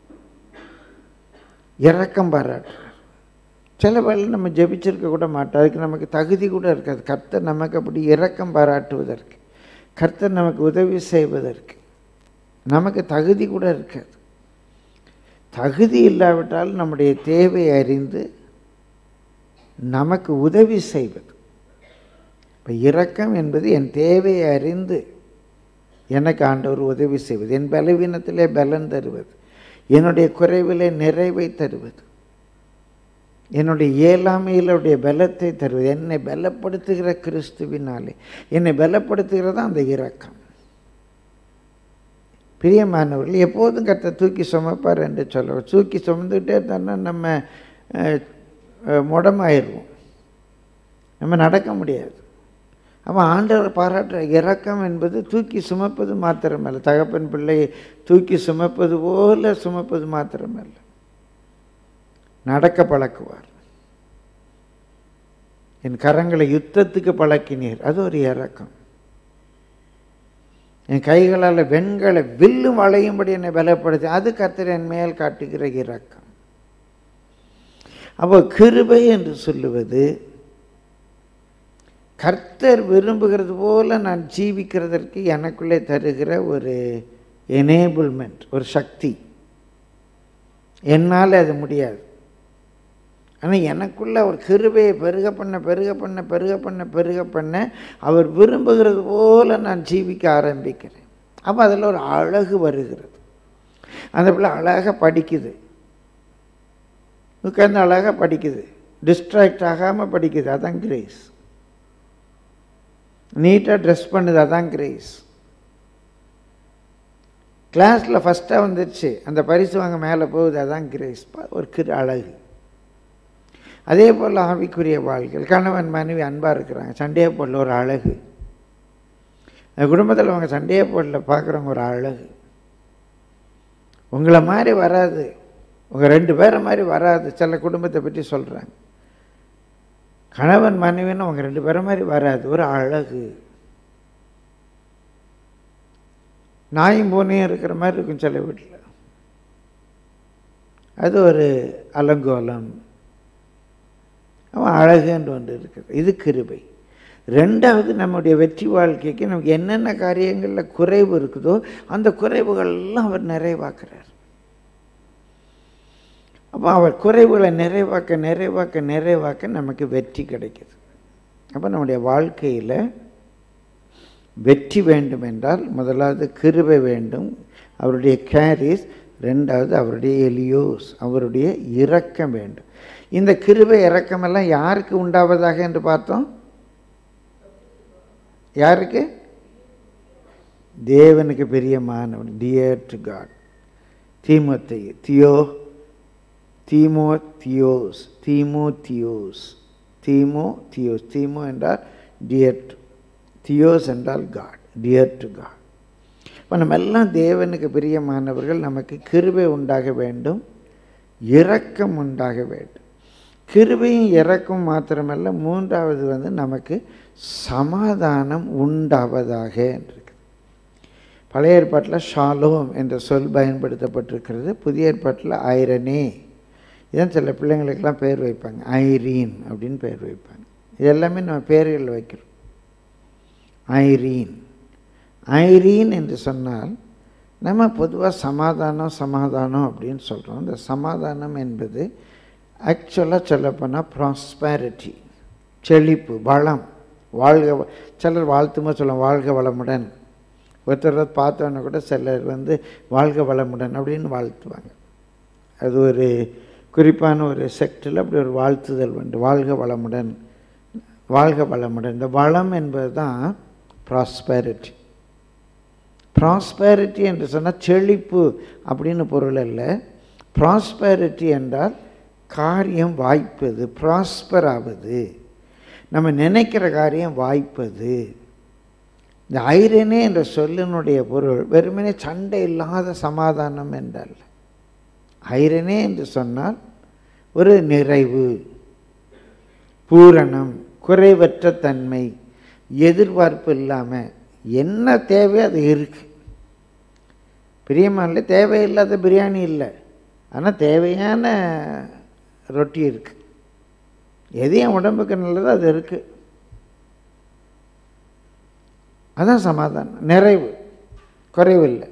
இறக்கம் பாராட்டுறார் சில வேளை நம்ம ஜெபிச்சிருக்க கூட மாட்டோம் அதுக்கு நமக்கு தகுதி கூட இருக்காது கர்த்தர் நமக்கு அப்படி இரக்கம் பாராட்டுவதற்கு கர்த்தர் நமக்கு உதவி செய்வதற்கு நமக்கு தகுதி கூட இருக்காது தகுதி இல்லாவிட்டால் நம்முடைய தேவை அறிந்து நமக்கு உதவி செய்வது இப்போ இரக்கம் என்பது என் தேவையை அறிந்து எனக்கு ஆண்டவர் உதவி செய்வது என் பலவீனத்திலே பலன் தருவது என்னுடைய குறைவிலே நிறைவை தருவது என்னுடைய இயலாமையிலுடைய பலத்தை தருவது என்னை பலப்படுத்துகிற கிறிஸ்துவினாலே என்னை பலப்படுத்துகிறதா அந்த இரக்கம் பிரியமானவர்கள் எப்போதும் கத்தை தூக்கி சுமப்பார் என்று சொல்ல தூக்கி சுமந்துக்கிட்டே தானே நம்ம முடமாயிருவோம் நம்ம நடக்க முடியாது அவன் ஆண்டவர் பாராட்டுற இரக்கம் என்பது தூக்கி சுமப்பது மாத்திரமல்ல தகப்பன் பிள்ளையை தூக்கி சுமப்பது போல சுமப்பது மாத்திரமல்ல நடக்க பழக்குவார் என் கரங்களை யுத்தத்துக்கு பழக்கினீர் அது ஒரு இறக்கம் என் கைகளால் வெண்களை வில்லும் வளையும்படி என்னை பலப்படுத்தி அது கர்த்தர் என் மேல் காட்டுகிற இரக்கம் அப்போ கிருபை என்று சொல்லுவது கர்த்தர் விரும்புகிறது போல நான் ஜீவிக்கிறதற்கு எனக்குள்ளே தருகிற ஒரு எனேபிள்மெண்ட் ஒரு சக்தி என்னால் அது முடியாது ஆனால் எனக்குள்ள அவர் கிருபையை பெருக பண்ண பெருக பண்ண பெருக பண்ண பெருக பண்ண அவர் விரும்புகிறது போல நான் ஜீவிக்க ஆரம்பிக்கிறேன் அப்போ அதில் ஒரு அழகு வருகிறது அந்த பிள்ளை அழகாக படிக்குது உட்காந்து அழகாக படிக்குது டிஸ்ட்ராக்ட் ஆகாமல் படிக்குது அதான் கிரேஸ் நீட்டாக ட்ரெஸ் பண்ணுது அதான் கிரேஸ் கிளாஸில் ஃபஸ்ட்டாக வந்துருச்சு அந்த பரிசு வாங்க மேலே போகுது அதான் கிரேஸ் ஒரு கிரு அழகு அதே போல் ஆவிக்குரிய வாழ்க்கைகள் கணவன் மனைவி அன்பாக இருக்கிறாங்க சண்டையே போடல ஒரு அழகு அந்த குடும்பத்தில் அவங்க சண்டையே போடல பார்க்குறவங்க ஒரு அழகு உங்களை மாதிரி வராது உங்கள் ரெண்டு பேரை மாதிரி வராது சில குடும்பத்தை பற்றி சொல்கிறாங்க கணவன் மனைவின்னு அவங்க ரெண்டு பேரை மாதிரி வராது ஒரு அழகு நாயும் பூனையும் இருக்கிற மாதிரி இருக்கும் சில வீட்டில் அது ஒரு அலங்கோலம் அவன் அழகுன்னு ஒன்று இருக்குது இது கிருபை ரெண்டாவது நம்முடைய வெற்றி வாழ்க்கைக்கு நமக்கு என்னென்ன காரியங்களில் குறைவு இருக்குதோ அந்த குறைவுகள்லாம் அவர் நிறைவாக்குறார் அப்போ அவர் குறைவுகளை நிறைவாக்க நிறைவாக்க நிறைவாக்க நமக்கு வெற்றி கிடைக்குது அப்போ நம்முடைய வாழ்க்கையில் வெற்றி வேண்டும் என்றால் முதலாவது கிருபை வேண்டும் அவருடைய கேரிஸ் ரெண்டாவது அவருடைய எலியோஸ் அவருடைய இரக்கம் வேண்டும் இந்த கிருபை இரக்கமெல்லாம் யாருக்கு உண்டாவதாக என்று பார்த்தோம் யாருக்கு தேவனுக்கு பிரியமானவன் டியர் டு காட் தீமத்தை தியோ தீமோ தியோஸ் தீமோ தியோஸ் தீமோ தியோஸ் தீமோ என்றால் டியர் தியோஸ் என்றால் காட் டியர் டு காட் இப்போ நம்ம எல்லாம் தேவனுக்கு பிரியமானவர்கள் நமக்கு கிருபை உண்டாக வேண்டும் இரக்கம் உண்டாக வேண்டும் கிருபையும் இறக்கும் மாத்திரமல்ல மூன்றாவது வந்து நமக்கு சமாதானம் உண்டாவதாக இருக்கு பழைய ஏற்பாட்டில் ஷாலோம் என்ற சொல் பயன்படுத்தப்பட்டிருக்கிறது புதிய ஏற்பாட்டில் ஐரனே இதான் சில பிள்ளைங்களுக்கெல்லாம் பேர் வைப்பாங்க ஐரீன் அப்படின்னு பேர் வைப்பாங்க இது எல்லாமே நம்ம பேர்கள் வைக்கிறோம் ஐரீன் ஐரீன் என்று சொன்னால் நம்ம பொதுவாக சமாதானம் சமாதானம் அப்படின்னு சொல்கிறோம் இந்த சமாதானம் என்பது ஆக்சுவலாக சொல்லப்போனால் ப்ராஸ்பேரிட்டி செழிப்பு வளம் வாழ்க சிலர் வாழ்த்துமா சொல்லுவோம் வாழ்க வளமுடன் ஒருத்தர் பார்த்தோன்னே கூட சிலர் வந்து வாழ்க வளமுடன் அப்படின்னு வாழ்த்துவாங்க அது ஒரு குறிப்பான ஒரு செக்டில் அப்படி ஒரு வாழ்த்துதல் உண்டு வாழ்க வளமுடன் வாழ்க வளமுடன் இந்த வளம் என்பது தான் ப்ராஸ்பேரிட்டி ப்ராஸ்பேரிட்டி என்று சொன்னால் செழிப்பு அப்படின்னு பொருள் அல்ல ப்ராஸ்பேரிட்டி என்றால் காரியம் வாய்ப்பது ப்ராஸ்பர் ஆவது நம்ம நினைக்கிற காரியம் வாய்ப்பது இந்த ஐரனே என்ற சொல்லினுடைய பொருள் வெறுமனே சண்டை இல்லாத சமாதானம் என்றல்ல ஐரனே என்று சொன்னால் ஒரு நிறைவு பூரணம் குறைவற்ற தன்மை எதிர்பார்ப்பு இல்லாமல் என்ன தேவையோ அது இருக்கு பிரியமான தேவையில்லாத பிரியாணி இல்லை ஆனால் தேவையான ரொட்டி இருக்கு எது என் உடம்புக்கு நல்லதோ அது இருக்கு அதான் சமாதானம் நிறைவு குறைவில்லை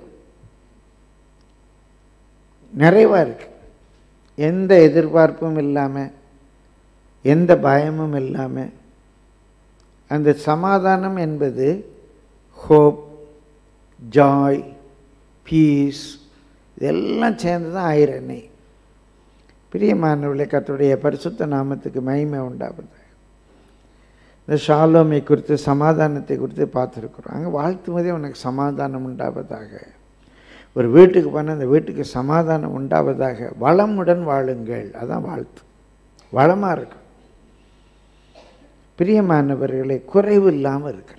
நிறைவாக இருக்கு எந்த எதிர்பார்ப்பும் இல்லாமல் எந்த பயமும் இல்லாமல் அந்த சமாதானம் என்பது ஹோப் ஜாய் பீஸ் இதெல்லாம் சேர்ந்து தான் ஆயிரண்ணை பிரியமானவர்களே கர்த்தருடைய பரிசுத்த நாமத்துக்கு மகிமை உண்டாவது இந்த ஷாலோமை குறித்து சமாதானத்தை குறித்து பார்த்துருக்குறோம் அங்கே வாழ்த்தும் போதே உனக்கு சமாதானம் உண்டாவதாக ஒரு வீட்டுக்கு போனால் அந்த வீட்டுக்கு சமாதானம் உண்டாவதாக வளமுடன் வாழுங்கள் அதான் வாழ்த்து வளமாக இருக்கும் பிரியமானவர்களை குறைவு இல்லாமல் இருக்கிறது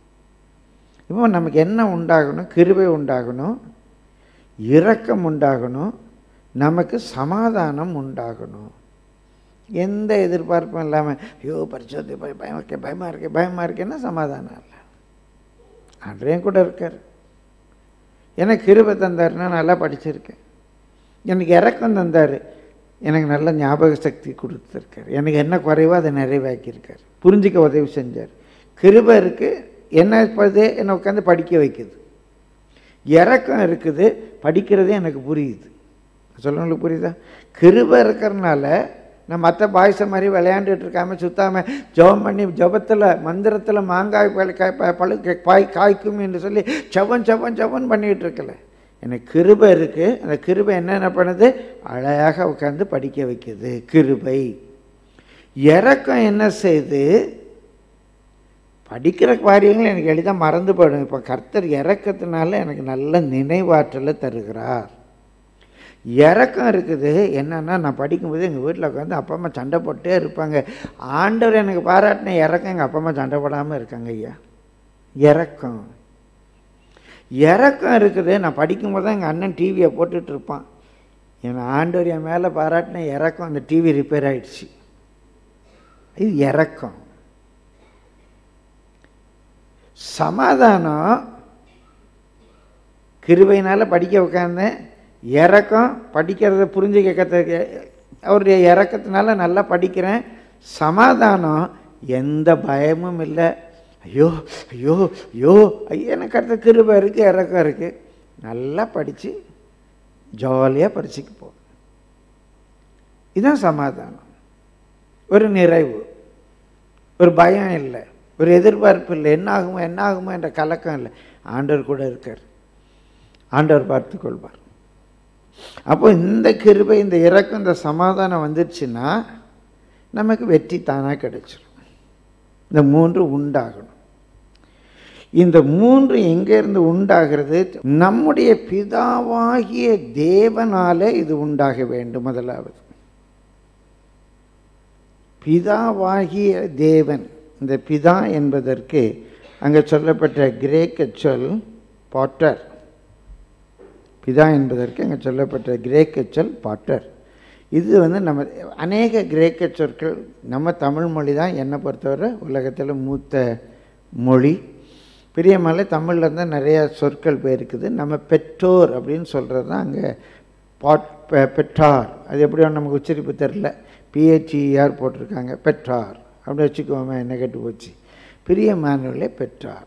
இப்போ நமக்கு என்ன உண்டாகணும் கிருபை உண்டாகணும் இரக்கம் உண்டாகணும் நமக்கு சமாதானம் உண்டாகணும் எந்த எதிர்பார்ப்பும் இல்லாமல் ஐயோ பரிசோதி பய பயமாக இருக்கே பயமாக இருக்கே பயமாக இருக்கேன்னா சமாதானம் இல்லை அன்றையும் கூட இருக்கார் எனக்கு கிருபை தந்தாருன்னா நல்லா படிச்சிருக்கேன் எனக்கு இறக்கம் தந்தார் எனக்கு நல்ல ஞாபக சக்தி கொடுத்துருக்கார் எனக்கு என்ன குறைவோ அதை நிறைவாக்கியிருக்கார் புரிஞ்சிக்க உதவி செஞ்சார் கிருபை இருக்குது என்ன பது என்னை உட்காந்து படிக்க வைக்குது இறக்கம் இருக்குது படிக்கிறதே எனக்கு புரியுது சொல்லவங்களுக்கு புரியுதா கிருபை இருக்கிறனால நான் மற்ற பாய்ஸை மாதிரி விளையாண்டுட்டு இருக்காம சுத்தாமல் ஜெபம் பண்ணி ஜபத்தில் மந்திரத்தில் மாங்காய் பழ காய் ப- பழு காய் காய்க்கும் என்று சொல்லி ஜபம் ஜபம் ஜபம் பண்ணிகிட்டு இருக்கல எனக்கு கிருபை இருக்குது அந்த கிருபை என்னென்ன பண்ணுது அழகாக உட்காந்து படிக்க வைக்குது கிருபை இறக்கம் என்ன செய்யுது படிக்கிற காரியங்கள் எனக்கு எளிதாக மறந்து போயிடும் இப்போ கர்த்தர் இறக்கத்தினால எனக்கு நல்ல நினைவாற்றலை தருகிறார் இறக்கம் இருக்குது என்னன்னா நான் படிக்கும்போது எங்கள் வீட்டில் உட்காந்து அப்பா அம்மா சண்டை போட்டே இருப்பாங்க ஆண்டவர் எனக்கு பாராட்டின இறக்கம் எங்கள் அப்பா அம்மா சண்டை போடாமல் இருக்காங்க ஐயா இறக்கம் இறக்கம் இருக்குது நான் படிக்கும்போது தான் எங்கள் அண்ணன் டிவியை போட்டுட்டு இருப்பான் என் ஆண்டவர் என் மேலே பாராட்டின இறக்கம் அந்த டிவி ரிப்பேர் ஆயிடுச்சு இது இறக்கம் சமாதானம் கிருபையினால் படிக்க உட்காந்தேன் இறக்கம் படிக்கிறத புரிஞ்சுக்க கற்றுக்க அவருடைய இறக்கத்தினால நல்லா படிக்கிறேன் சமாதானம் எந்த பயமும் இல்லை ஐயோ ஐயோ ஐயோ ஐயோ எனக்கு அடுத்த கிருபை இருக்குது இறக்கம் இருக்குது நல்லா படித்து ஜாலியாக படிச்சுக்கு போ இதுதான் சமாதானம் ஒரு நிறைவு ஒரு பயம் இல்லை ஒரு எதிர்பார்ப்பு இல்லை என்ன ஆகுமோ என்ன ஆகுமோ என்ற கலக்கம் இல்லை ஆண்டவர் கூட இருக்கார் ஆண்டவர் பார்த்து கொள்வார் அப்போ இந்த கிருபை இந்த இறக்கம் இந்த சமாதானம் வந்துடுச்சுன்னா நமக்கு வெற்றி தானாக கிடைச்சிடும் இந்த மூன்று உண்டாகணும் இந்த மூன்று எங்கேருந்து உண்டாகிறது நம்முடைய பிதாவாகிய தேவனாலே இது உண்டாக வேண்டும் முதலாவது பிதாவாகிய தேவன் இந்த பிதா என்பதற்கு அங்கே சொல்லப்பட்ட கிரேக்க சொல் பாட்டர் பிதா என்பதற்கு அங்கே சொல்லப்பட்ட கிரேக்க சொல் பாட்டர் இது வந்து நம்ம அநேக கிரேக்க சொற்கள் நம்ம தமிழ் மொழி தான் என்னை பொறுத்தவரை உலகத்தில் மூத்த மொழி பிரியமலை தமிழில் இருந்தால் நிறைய சொற்கள் போயிருக்குது நம்ம பெற்றோர் அப்படின்னு சொல்கிறது தான் அங்கே பாட் பெ- பெற்றார் அது எப்படியோ நமக்கு உச்சரிப்பு தெரில பிஹெச்இஆர் போட்டிருக்காங்க பெற்றார் அப்படி வச்சுக்கோமே என்ன கெட்டு போச்சு பிரியமானவர்களே பெற்றார்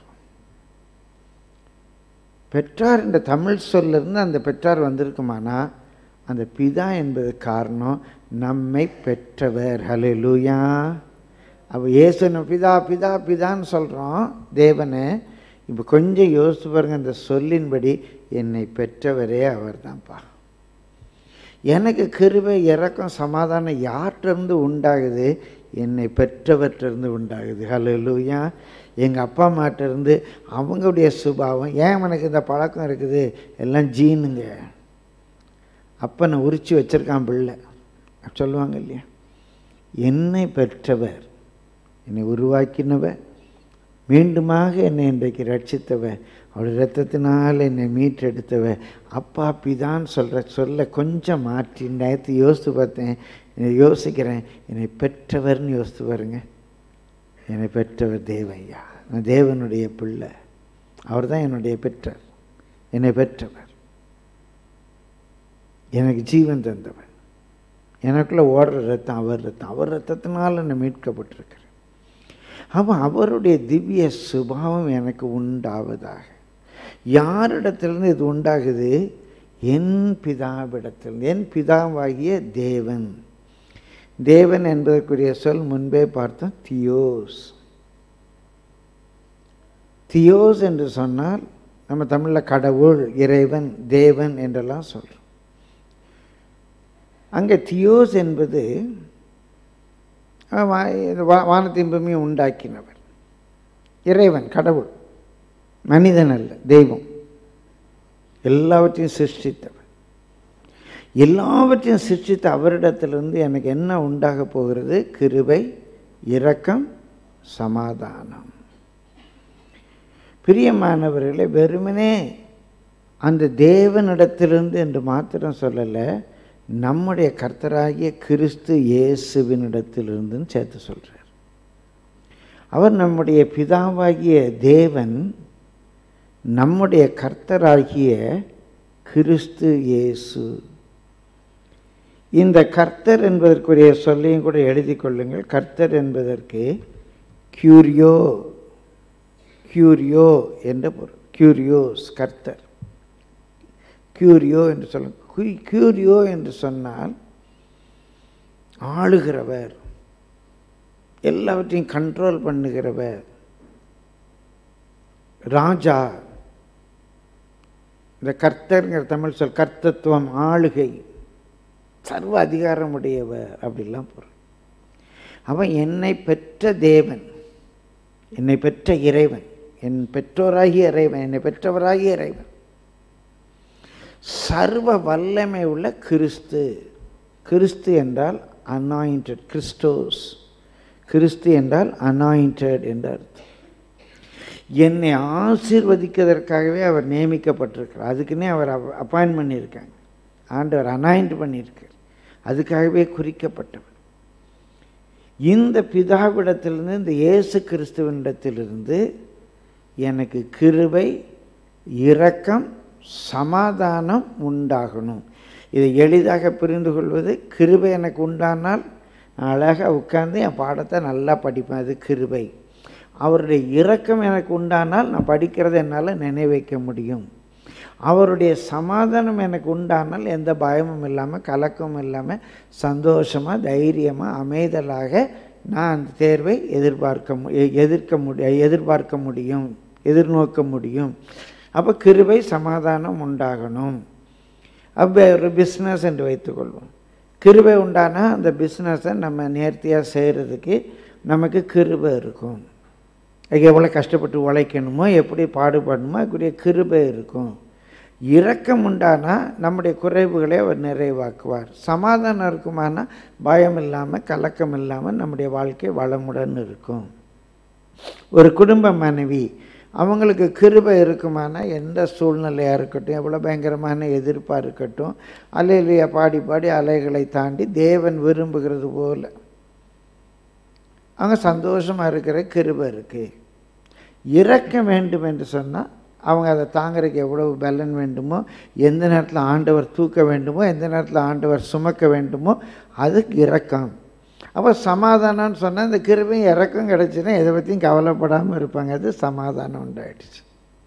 பெற்றார் என்ற தமிழ் சொல்லிருந்து அந்த பெற்றார் வந்திருக்குமானா அந்த பிதா என்பது காரணம் நம்மை பெற்றவர் ஹalleluya அப்போ இயேசு நம்ம பிதா பிதா பிதான்னு சொல்கிறோம் தேவனை இப்போ கொஞ்சம் யோசிச்சு பாருங்க அந்த சொல்லின்படி என்னை பெற்றவரே அவர்தான்ப்பா எனக்கு கிருபை இறக்கம் சமாதானம் யார்கிட்டருந்து உண்டாகுது என்னை பெற்றவற்றிருந்து உண்டாகுது ஹalleluya எங்கள் அப்பா அம்மாட்டிருந்து அவங்களுடைய சுபாவம் ஏன் எனக்கு இந்த பழக்கம் இருக்குது எல்லாம் ஜீனுங்க அப்பனை உரிச்சு வச்சிருக்கான் பிள்ளை சொல்லுவாங்க இல்லையா என்னை பெற்றவர் என்னை உருவாக்கினவ மீண்டுமாக என்னை இன்றைக்கு ரட்சித்தவ அவருடைய ரத்தத்தினால் என்னை மீட்டெடுத்தவ அப்பா பிதான்னு சொல்கிற சொல்ல கொஞ்சம் மாற்றி நேரத்து யோசித்து பார்த்தேன் என்னை யோசிக்கிறேன் என்னை பெற்றவர்னு யோசித்து பாருங்க என்னை பெற்றவர் தேவையா நான் தேவனுடைய பிள்ளை அவர் தான் என்னுடைய பெற்றர் என்னை பெற்றவர் எனக்கு ஜீவன் தந்தவர் எனக்குள்ளே ஓடுற ரத்தம் அவர் ரத்தம் அவர் ரத்தத்தினால் நான் மீட்கப்பட்டிருக்கிறேன் அப்போ அவருடைய திவ்ய சுபாவம் எனக்கு உண்டாவதாக யாரிடத்திலிருந்து இது உண்டாகுது என் பிதாவிடத்தில் என் பிதாவாகிய தேவன் தேவன் என்பதற்குரிய சொல் முன்பே பார்த்தோம் தியோஸ் தியோஸ் என்று சொன்னால் நம்ம தமிழில் கடவுள் இறைவன் தேவன் என்றெல்லாம் சொல்கிறோம் அங்கே தியோஸ் என்பது வானத்தின் பூமியை உண்டாக்கினவர் இறைவன் கடவுள் மனிதன் அல்ல தெய்வம் எல்லாவற்றையும் சிருஷ்டித்தவர் எல்லாவற்றையும் சிருஷ்டித்த அவரிடத்திலிருந்து எனக்கு என்ன உண்டாக போகிறது கிருபை இரக்கம் சமாதானம் பிரியமானவர்களே வெறுமனே அந்த தேவனிடத்திலிருந்து என்று மாத்திரம் சொல்லலை நம்முடைய கர்த்தராகிய கிறிஸ்து இயேசுவினிடத்திலிருந்துன்னு சேர்த்து சொல்கிறார் அவர் நம்முடைய பிதாவாகிய தேவன் நம்முடைய கர்த்தராகிய கிறிஸ்து இயேசு இந்த கர்த்தர் என்பதற்குரிய சொல்லையும் கூட எழுதி கொள்ளுங்கள் கர்த்தர் என்பதற்கு கியூரியோ கியூரியோ என்ற பொருள் கியூரியோஸ் கர்த்தர் கியூரியோ என்று சொல்லுங்க கியூரியோ என்று சொன்னால் ஆளுகிறவர் எல்லாவற்றையும் கண்ட்ரோல் பண்ணுகிறவர் ராஜா இந்த கர்த்தருங்கிற தமிழ் சொல் கர்த்தத்துவம் ஆளுகை சர்வ அதிகாரமுடையவர் அப்படிலாம் பொருள் அவன் என்னை பெற்ற தேவன் என்னை பெற்ற இறைவன் என் பெற்றோராகிய இறைவன் என்னை பெற்றவராகிய இறைவன் சர்வ வல்லமை உள்ள கிறிஸ்து கிறிஸ்து என்றால் அனாயிண்டட் கிறிஸ்டோஸ் கிறிஸ்து என்றால் அனாயிண்டட் என்ற அர்த்தம் என்னை ஆசீர்வதிக்கிறதற்காகவே அவர் நியமிக்கப்பட்டிருக்கிறார் அதுக்குன்னே அவர் அப்பாயின்ட் பண்ணியிருக்காங்க ஆண்டவர் அனாயிண்ட் பண்ணியிருக்கார் அதுக்காகவே குறிக்கப்பட்டவர் இந்த பிதாவிடத்திலிருந்து இந்த இயேசு கிறிஸ்துவனிடத்திலிருந்து எனக்கு கிருபை இரக்கம் சமாதானம் உண்டாகணும் இதை எளிதாக புரிந்து கொள்வது கிருபை எனக்கு உண்டானால் நான் அழகாக உட்கார்ந்து என் பாடத்தை நல்லா படிப்பேன் அது கிருபை அவருடைய இரக்கம் எனக்கு உண்டானால் நான் படிக்கிறத என்னால் நினைவைக்க முடியும் அவருடைய சமாதானம் எனக்கு உண்டானால் எந்த பயமும் இல்லாமல் கலக்கமும் இல்லாமல் சந்தோஷமாக தைரியமாக அமைதலாக நான் அந்த தேர்வை எதிர்பார்க்க மு எதிர்க்க முடி எதிர்பார்க்க முடியும் எதிர்நோக்க முடியும் அப்போ கிருபை சமாதானம் உண்டாகணும் அப்போ ஒரு பிஸ்னஸ் என்று வைத்துக்கொள்வோம் கிருபை உண்டானா அந்த பிஸ்னஸை நம்ம நேர்த்தியாக செய்கிறதுக்கு நமக்கு கிருபை இருக்கும் அதுக்கு எவ்வளோ கஷ்டப்பட்டு உழைக்கணுமோ எப்படி பாடுபடணுமோ அதுக்குரிய கிருபை இருக்கும் இரக்கம் உண்டானா நம்முடைய குறைவுகளை அவர் நிறைவாக்குவார் சமாதானம் இருக்குமானா பயம் இல்லாமல் கலக்கம் இல்லாமல் நம்முடைய வாழ்க்கை வளமுடன் இருக்கும் ஒரு குடும்ப மனைவி அவங்களுக்கு கிருபை இருக்குமானா எந்த சூழ்நிலையாக இருக்கட்டும் எவ்வளோ பயங்கரமான எதிர்ப்பாக இருக்கட்டும் அலையிலைய பாடி பாடி அலைகளை தாண்டி தேவன் விரும்புகிறது போல் அவங்க சந்தோஷமாக இருக்கிற கிருபை இருக்குது இறக்க வேண்டும் என்று சொன்னால் அவங்க அதை தாங்கிறதுக்கு எவ்வளவு பலன் வேண்டுமோ எந்த நேரத்தில் ஆண்டவர் தூக்க வேண்டுமோ எந்த நேரத்தில் ஆண்டவர் சுமக்க வேண்டுமோ அதுக்கு இறக்கம் அப்போ சமாதானம்னு சொன்னால் இந்த கிருபையும் இறக்கம் கிடச்சுன்னா எதை பற்றியும் கவலைப்படாமல் இருப்பாங்க அது சமாதானம் உண்டாயிடுச்சு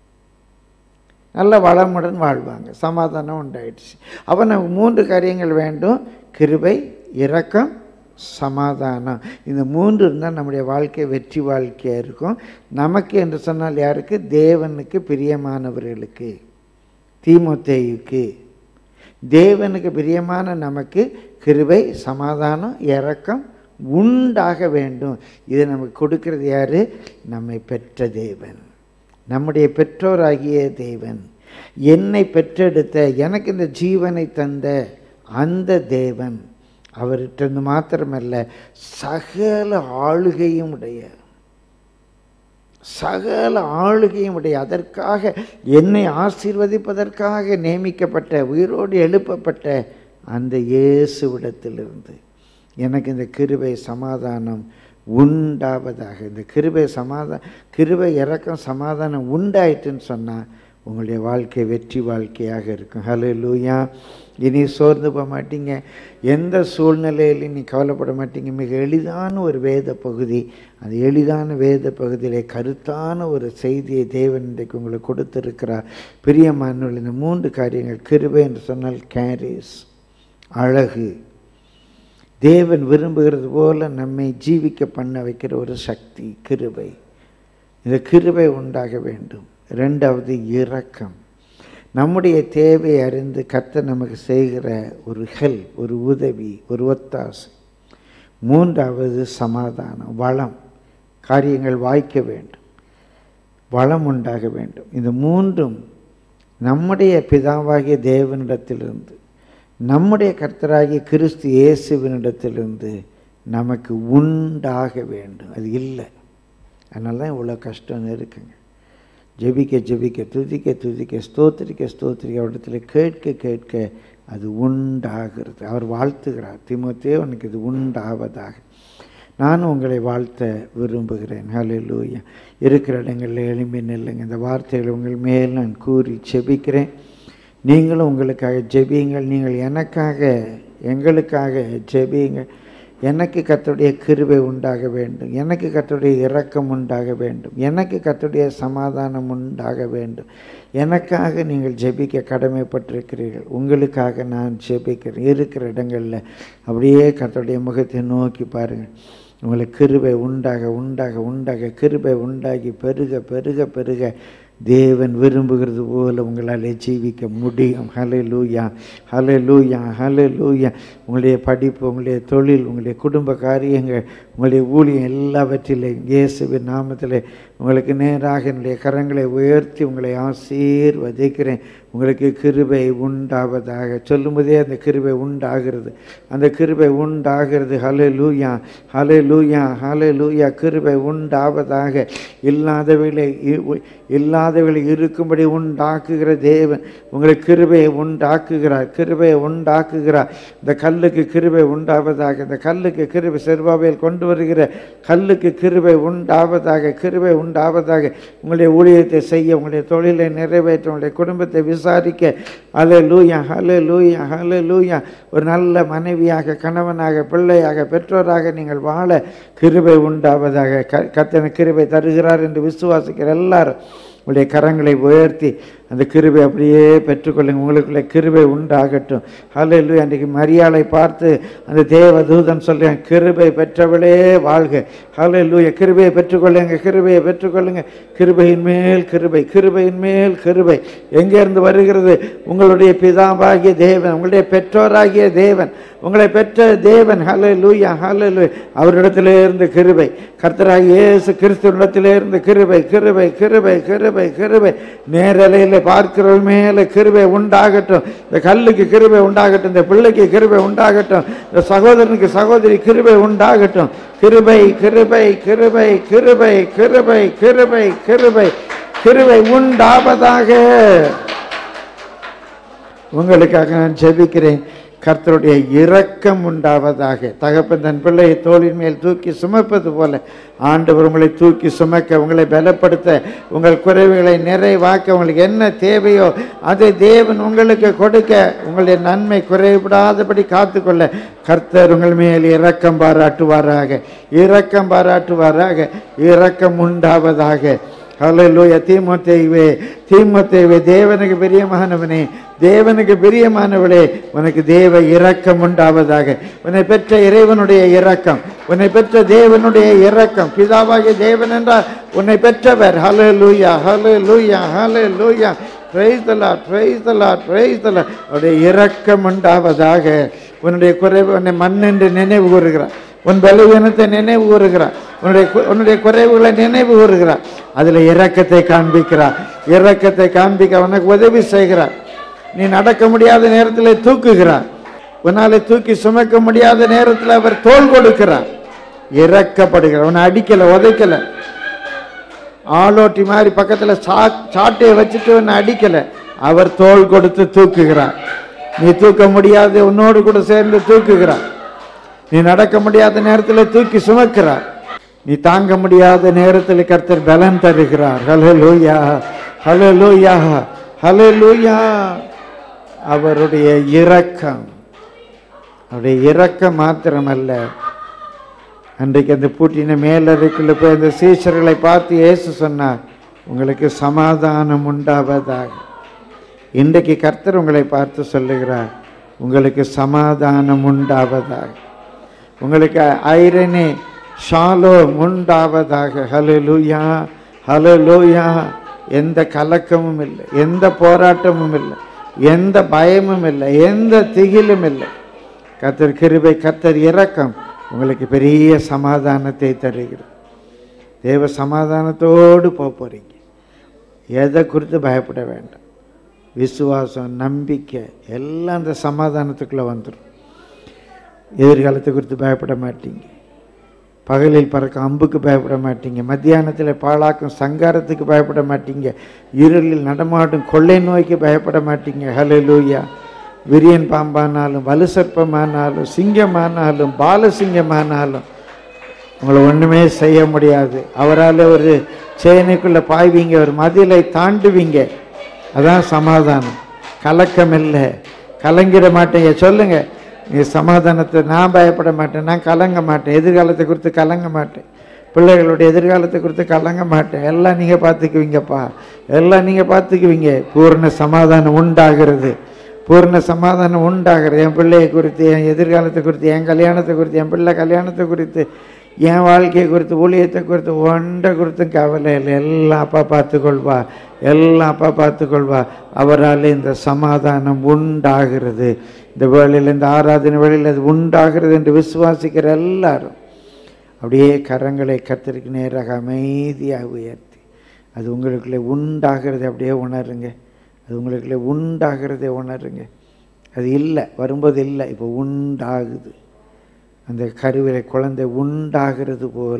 நல்ல வளமுடன் வாழ்வாங்க சமாதானம் உண்டாயிடுச்சு அப்போ நமக்கு மூன்று காரியங்கள் வேண்டும் கிருபை இரக்கம் சமாதானம் இந்த மூன்று இருந்தால் நம்முடைய வாழ்க்கை வெற்றி வாழ்க்கையாக இருக்கும் நமக்கு என்று சொன்னால் யாருக்கு தேவனுக்கு பிரியமானவர்களுக்கு தீமோத்தேயுக்கு தேவனுக்கு பிரியமான நமக்கு கிருபை சமாதானம் இரக்கம் உண்டாக வேண்டும் இதை நமக்கு கொடுக்கிறது யாரு நம்மை பெற்ற தேவன் நம்முடைய பெற்றோராகிய தேவன் என்னை பெற்றெடுத்த எனக்கு இந்த ஜீவனை தந்த அந்த தேவன் அவர்கிட்ட மாத்திரமல்ல சகல ஆளுகையும் உடைய சகல ஆளுகையும் உடைய அதற்காக என்னை ஆசீர்வதிப்பதற்காக நியமிக்கப்பட்ட உயிரோடு எழுப்பப்பட்ட அந்த இயேசுவிடத்திலிருந்து எனக்கு இந்த கிருபை சமாதானம் உண்டாவதாக இந்த கிருபை சமாதான கிருபை இறக்கம் சமாதானம் உண்டாயிட்டுன்னு சொன்னால் உங்களுடைய வாழ்க்கை வெற்றி வாழ்க்கையாக இருக்கும் ஹலோ லூயா இனி சோர்ந்து போக மாட்டீங்க எந்த சூழ்நிலையிலும் நீ கவலைப்பட மாட்டீங்க மிக எளிதான ஒரு வேத பகுதி அந்த எளிதான வேத பகுதியிலே கருத்தான ஒரு செய்தியை தேவன் இன்றைக்கு உங்களுக்கு கொடுத்திருக்கிறார் பிரியமானவர்கள் இந்த மூன்று காரியங்கள் கிருபை என்று சொன்னால் கேரிஸ் அழகு தேவன் விரும்புகிறது போல நம்மை ஜீவிக்க பண்ண வைக்கிற ஒரு சக்தி கிருபை இந்த கிருபை உண்டாக வேண்டும் ரெண்டாவது இரக்கம் நம்முடைய தேவையை அறிந்து கர்த்தர் நமக்கு செய்கிற ஒரு ஹெல்ப் ஒரு உதவி ஒரு ஒத்தாசை மூன்றாவது சமாதானம் வளம் காரியங்கள் வாய்க்க வேண்டும் வளம் உண்டாக வேண்டும் இந்த மூன்றும் நம்முடைய பிதாவாகிய தேவனிடத்திலிருந்து நம்முடைய கர்த்தராகிய கிறிஸ்து இயேசுவினிடத்திலிருந்து நமக்கு உண்டாக வேண்டும் அது இல்லை அதனால தான் இவ்வளோ கஷ்டம் இருக்குங்க ஜெபிக்க ஜெபிக்க துதிக்க துதிக்க ஸ்தோத்திரிக்க ஸ்தோத்திரிக்க இடத்துல கேட்க கேட்க அது உண்டாகிறது அவர் வாழ்த்துகிறார் திமுத்தே உனக்கு இது உண்டாவதாக நான் உங்களை வாழ்த்த விரும்புகிறேன் ஹalleluya இருக்கிற இடங்களில் எளிமை நில்லுங்க இந்த வார்த்தைகளை உங்கள் மேல் நான் கூறி ஜெபிக்கிறேன் நீங்களும் உங்களுக்காக ஜெபியுங்கள் நீங்கள் எனக்காக எங்களுக்காக ஜெபியுங்கள் எனக்கு கர்த்தருடைய கிருபை உண்டாக வேண்டும் எனக்கு கர்த்தருடைய இரக்கம் உண்டாக வேண்டும் எனக்கு கர்த்தருடைய சமாதானம் உண்டாக வேண்டும் எனக்காக நீங்கள் ஜெபிக்க கடமைப்பட்டிருக்கிறீர்கள் உங்களுக்காக நான் ஜெபிக்கிறேன் இருக்கிற இடங்களில் அப்படியே கர்த்தருடைய முகத்தை நோக்கி பாருங்கள் உங்களுக்கு கிருபை உண்டாக உண்டாக உண்டாக கிருபை உண்டாகி பெருக பெருக பெருக தேவன் விரும்புகிறது போல உங்களால் ஜீவிக்க முடியும் ஹலே லூயா ஹலே லூயா ஹலே லூயா உங்களுடைய படிப்பு உங்களுடைய தொழில் உங்களுடைய குடும்ப காரியங்கள் உங்களுடைய ஊழியம் எல்லாவற்றிலையும் இயேசுவின் நாமத்தில் உங்களுக்கு நேராக என்னுடைய கரங்களை உயர்த்தி உங்களை ஆசீர்வதிக்கிறேன் உங்களுக்கு கிருபை உண்டாவதாக சொல்லும்போதே அந்த கிருபை உண்டாகிறது அந்த கிருபை உண்டாகிறது ஹலே லூயா ஹலே லூயா ஹலே லூயா கிருபை உண்டாவதாக இல்லாதவர்களை இல்லாதவர்களை இருக்கும்படி உண்டாக்குகிற தேவன் உங்களுக்கு கிருபையை உண்டாக்குகிறார் கிருபையை உண்டாக்குகிறார் இந்த கல்லுக்கு கிருபை உண்டாவதாக இந்த கல்லுக்கு கிருபை செருபாவையில் கொண்டு வருகிற கல்லுக்கு கிருபை உண்டாவதாக கிருபை உண்டாவதாக உங்களுடைய ஊழியத்தை செய்ய உங்களுடைய தொழிலை நிறைவேற்ற உங்களுடைய குடும்பத்தை விசாரிக்க ஹலே லூயா ஹலே லூயா ஹலே லூயா ஒரு நல்ல மனைவியாக கணவனாக பிள்ளையாக பெற்றோராக நீங்கள் வாழ கிருபை உண்டாவதாக க கத்தன கிருபை தருகிறார் என்று விசுவாசிக்கிற எல்லாரும் உங்களுடைய கரங்களை உயர்த்தி அந்த கிருபை அப்படியே பெற்றுக்கொள்ளுங்க உங்களுக்குள்ள கிருபை உண்டாகட்டும் ஹalleluya அன்றைக்கு மரியாளை பார்த்து அந்த தேவ தூதன் சொல்றேன் கிருபை பெற்றவளே வாழ்க ஹalleluya கிருபையை பெற்றுக்கொள்ளுங்க கிருபையை பெற்றுக்கொள்ளுங்க கிருபையின் மேல் கிருபை கிருபையின் மேல் கிருபை எங்கேருந்து வருகிறது உங்களுடைய பிதாவாகிய தேவன் உங்களுடைய பெற்றோராகிய தேவன் உங்களை பெற்ற தேவன் ஹலே லூயா ஹலே லூயா அவரிடத்திலே இருந்து கிருபை கர்த்தராகிய இயேசு கிறிஸ்துவனிடத்திலே இருந்து கிருபை கிருபை கிருபை கிருபை கிருபை நேரலையில் பார்க்கிறவள் மேலே கிருபை உண்டாகட்டும் இந்த கல்லுக்கு கிருபை உண்டாகட்டும் இந்த பிள்ளைக்கு கிருபை உண்டாகட்டும் இந்த சகோதரனுக்கு சகோதரி கிருபை உண்டாகட்டும் கிருபை கிருபை கிருபை கிருபை கிருபை கிருபை கிருபை கிருபை உண்டாவதாக உங்களுக்காக நான் ஜெபிக்கிறேன் கர்த்தருடைய இரக்கம் உண்டாவதாக தகப்பன் தன் பிள்ளையை தோளின் மேல் தூக்கி சுமப்பது போல ஆண்டவர் உங்களை தூக்கி சுமக்க உங்களை பலப்படுத்த உங்கள் குறைவுகளை நிறைவாக்க உங்களுக்கு என்ன தேவையோ அதை தேவன் உங்களுக்கு கொடுக்க உங்களுடைய நன்மை குறைபடாதபடி காத்துக்கொள்ள கர்த்தர் உங்கள் மேல் இரக்கம் பாராட்டுவாராக இரக்கம் பாராட்டுவாராக இரக்கம் உண்டாவதாக ஹalleluya தீமோத்தேயுவே தீமோத்தேயுவே தேவனுக்கு பிரியமானவனே தேவனுக்கு பிரியமானவளே உனக்கு தேவ இரக்கம் உண்டாவதாக உன்னை பெற்ற இறைவனுடைய இரக்கம் உன்னை பெற்ற தேவனுடைய இரக்கம் பிதாவாகிய தேவன் என்றால் உன்னை பெற்றவர் ஹalleluya ஹalleluya ஹalleluya praise the lord praise the lord praise the lord அவருடைய இரக்கம் உண்டாவதாக உன்னுடைய குறைவு உன்னை மண் என்று நினைவு கூறுகிறார் உன் பலவீனத்தை நினைவு கூறுகிறார் உன்னுடைய கு- உன்னுடைய குறைவுகளை நினைவு கூறுகிறார் அதில் இரக்கத்தை காண்பிக்கிறார் இரக்கத்தை காண்பிக்க உனக்கு உதவி செய்கிறார் நீ நடக்க முடியாத நேரத்தில் தூக்குகிறார் உன்னால தூக்கி சுமக்க முடியாத நேரத்தில் அவர் தோல் கொடுக்கிறார் இறக்கப்படுகிறார் உன்னை அடிக்கல உதைக்கல ஆளோட்டி மாதிரி பக்கத்துல சா சாட்டையை வச்சுட்டு உன்னை அடிக்கல அவர் தோல் கொடுத்து தூக்குகிறார் நீ தூக்க முடியாது உன்னோடு கூட சேர்ந்து தூக்குகிறார் நீ நடக்க முடியாத நேரத்தில் தூக்கி சுமக்கிறார் நீ தாங்க முடியாத நேரத்தில் கர்த்தர் பலன் தருகிறார் hello hallelujah hallelujah hello லூயா அவருடைய இரக்கம் அவருடைய இரக்கம் மாத்திரமல்ல அன்றைக்கு அந்த பூட்டின மேலறைக்குள்ள போய் அந்த சீஷர்களை பார்த்து இயேசு சொன்னார் உங்களுக்கு சமாதானம் உண்டாவதாக இன்றைக்கு கர்த்தர் உங்களை பார்த்து சொல்லுகிறார் உங்களுக்கு சமாதானம் உண்டாவதாக உங்களுக்கு ஐரனே ஷாலோ உண்டாவதாக ஹலோ லூயா ஹலோ லூயா எந்த கலக்கமும் இல்லை எந்த போராட்டமும் இல்லை எந்த பயமும் இல்லை எந்த திகிலும் இல்லை கர்த்தர் கிருபை கர்த்தர் இரக்கம் உங்களுக்கு பெரிய சமாதானத்தை தருகிறது தேவ சமாதானத்தோடு போக போகிறீங்க எதை குறித்து பயப்பட வேண்டாம் விசுவாசம் நம்பிக்கை எல்லாம் அந்த சமாதானத்துக்குள்ளே வந்துடும் எதிர்காலத்தை குறித்து பயப்பட மாட்டீங்க பகலில் பறக்கும் அம்புக்கு பயப்பட மாட்டீங்க மத்தியானத்தில் பாழாக்கும் சங்காரத்துக்கு பயப்பட மாட்டீங்க இருளில் நடமாடும் கொள்ளை நோய்க்கு பயப்பட மாட்டீங்க ஹலோ லூயா விரியன் பாம்பானாலும் வலு சர்ப்பமானாலும் சிங்கமானாலும் பாலசிங்கமானாலும் உங்களை ஒன்றுமே செய்ய முடியாது அவரால் ஒரு சேனைக்குள்ளே பாய்வீங்க ஒரு மதிலை தாண்டுவீங்க அதான் சமாதானம் கலக்கம் இல்லை கலங்கிட மாட்டீங்க சொல்லுங்க நீ சமாதானத்தை நான் பயப்பட மாட்டேன் நான் கலங்க மாட்டேன் எதிர்காலத்தை குறித்து கலங்க மாட்டேன் பிள்ளைகளுடைய எதிர்காலத்தை குறித்து கலங்க மாட்டேன் எல்லாம் நீங்கள் பார்த்துக்குவீங்கப்பா எல்லாம் நீங்கள் பார்த்துக்குவீங்க பூர்ண சமாதானம் உண்டாகிறது பூர்ண சமாதானம் உண்டாகிறது என் பிள்ளையை குறித்து என் எதிர்காலத்தை குறித்து என் கல்யாணத்தை குறித்து என் பிள்ளை கல்யாணத்தை குறித்து என் வாழ்க்கையை குறித்து ஊழியத்தை குறித்து ஒன்றை குறித்தும் கவலை இல்லை எல்லாம் அப்பா பார்த்துக்கொள்வா எல்லாம் அப்பா பார்த்துக்கொள்வா அவரால் இந்த சமாதானம் உண்டாகிறது இந்த வேளையில் இந்த ஆராதனை வேளையில் அது உண்டாகிறது என்று விசுவாசிக்கிற எல்லாரும் அப்படியே கரங்களை கத்திரிக்கு நேராக அமைதியாக உயர்த்தி அது உங்களுக்குள்ளே உண்டாகிறது அப்படியே உணருங்க அது உங்களுக்குள்ளே உண்டாகிறதை உணருங்க அது இல்லை வரும்போது இல்லை இப்போ உண்டாகுது அந்த கருவிலை குழந்தை உண்டாகிறது போல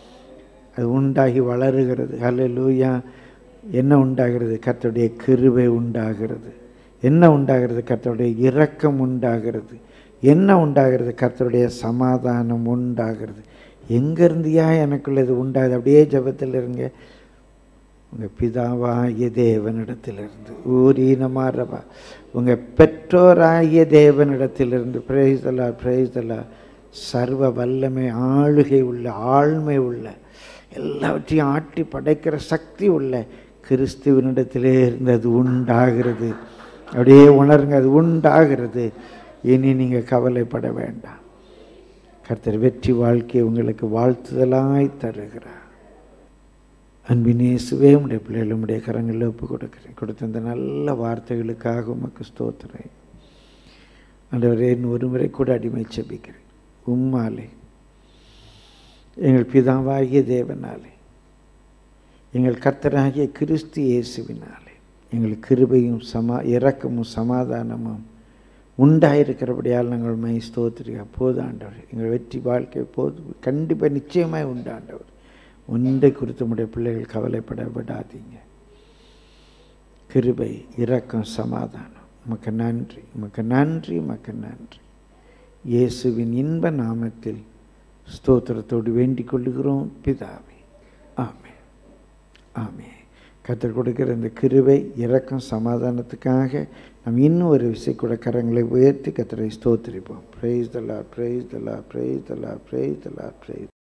அது உண்டாகி வளருகிறது அல்ல லூயா என்ன உண்டாகிறது கர்த்தருடைய கிருபை உண்டாகிறது என்ன உண்டாகிறது கர்த்தருடைய இரக்கம் உண்டாகிறது என்ன உண்டாகிறது கர்த்தருடைய சமாதானம் உண்டாகிறது எங்கேருந்தியா எனக்குள்ள இது உண்டாகுது அப்படியே ஜபத்தில் இருங்க உங்கள் பிதாவாகிய தேவனிடத்திலிருந்து ஊரீனமாறவா உங்கள் பெற்றோராகிய தேவனிடத்திலிருந்து பிரேசலா பிரேசலா சர்வ வல்லமை ஆளுகை உள்ள ஆழ்மை உள்ள எல்லாவற்றையும் ஆட்டி படைக்கிற சக்தி உள்ள கிறிஸ்துவனிடத்திலே இருந்து அது உண்டாகிறது அப்படியே உணருங்க அது உண்டாகிறது இனி நீங்கள் கவலைப்பட வேண்டாம் கர்த்தர் வெற்றி வாழ்க்கையை உங்களுக்கு வாழ்த்துதலாய் தருகிறார் அன்பினேசுவே உடைய பிள்ளைகள் உடைய கரங்களில் ஒப்பு கொடுக்குறேன் கொடுத்த இந்த நல்ல வார்த்தைகளுக்காக உமக்கு ஸ்தோத்திரேன் ஆண்டவரே இன்னும் ஒரு முறை கூட அடிமை செபிக்கிறேன் உம்மாலே எங்கள் பிதாவாகிய தேவனாலே எங்கள் கர்த்தராகிய கிறிஸ்து இயேசுவினாலே எங்கள் கிருபையும் சமா இரக்கமும் சமாதானமும் உண்டாயிருக்கிறபடியால் நாங்கள் மை ஸ்தோத்திரியா போது ஆண்டவர் எங்கள் வெற்றி வாழ்க்கை போது கண்டிப்பாக நிச்சயமாய் உண்டாண்டவர் ஒன்றை குறித்து உடைய பிள்ளைகள் கவலைப்பட விடாதீங்க கிருபை இரக்கம் சமாதானம் உமக்கு நன்றி உமக்கு நன்றி உமக்கு நன்றி இயேசுவின் இன்ப நாமத்தில் ஸ்தோத்திரத்தோடு வேண்டிக் கொள்ளுகிறோம் பிதாவே ஆமே ஆமே கத்தர் கொடுக்கிற இந்த கிருவை இரக்கம் சமாதானத்துக்காக நாம் இன்னும் ஒரு விசை கூட கரங்களை உயர்த்தி கத்தரை ஸ்தோத்திரிப்போம் praise the Lord praise the Lord praise the Lord praise the Lord price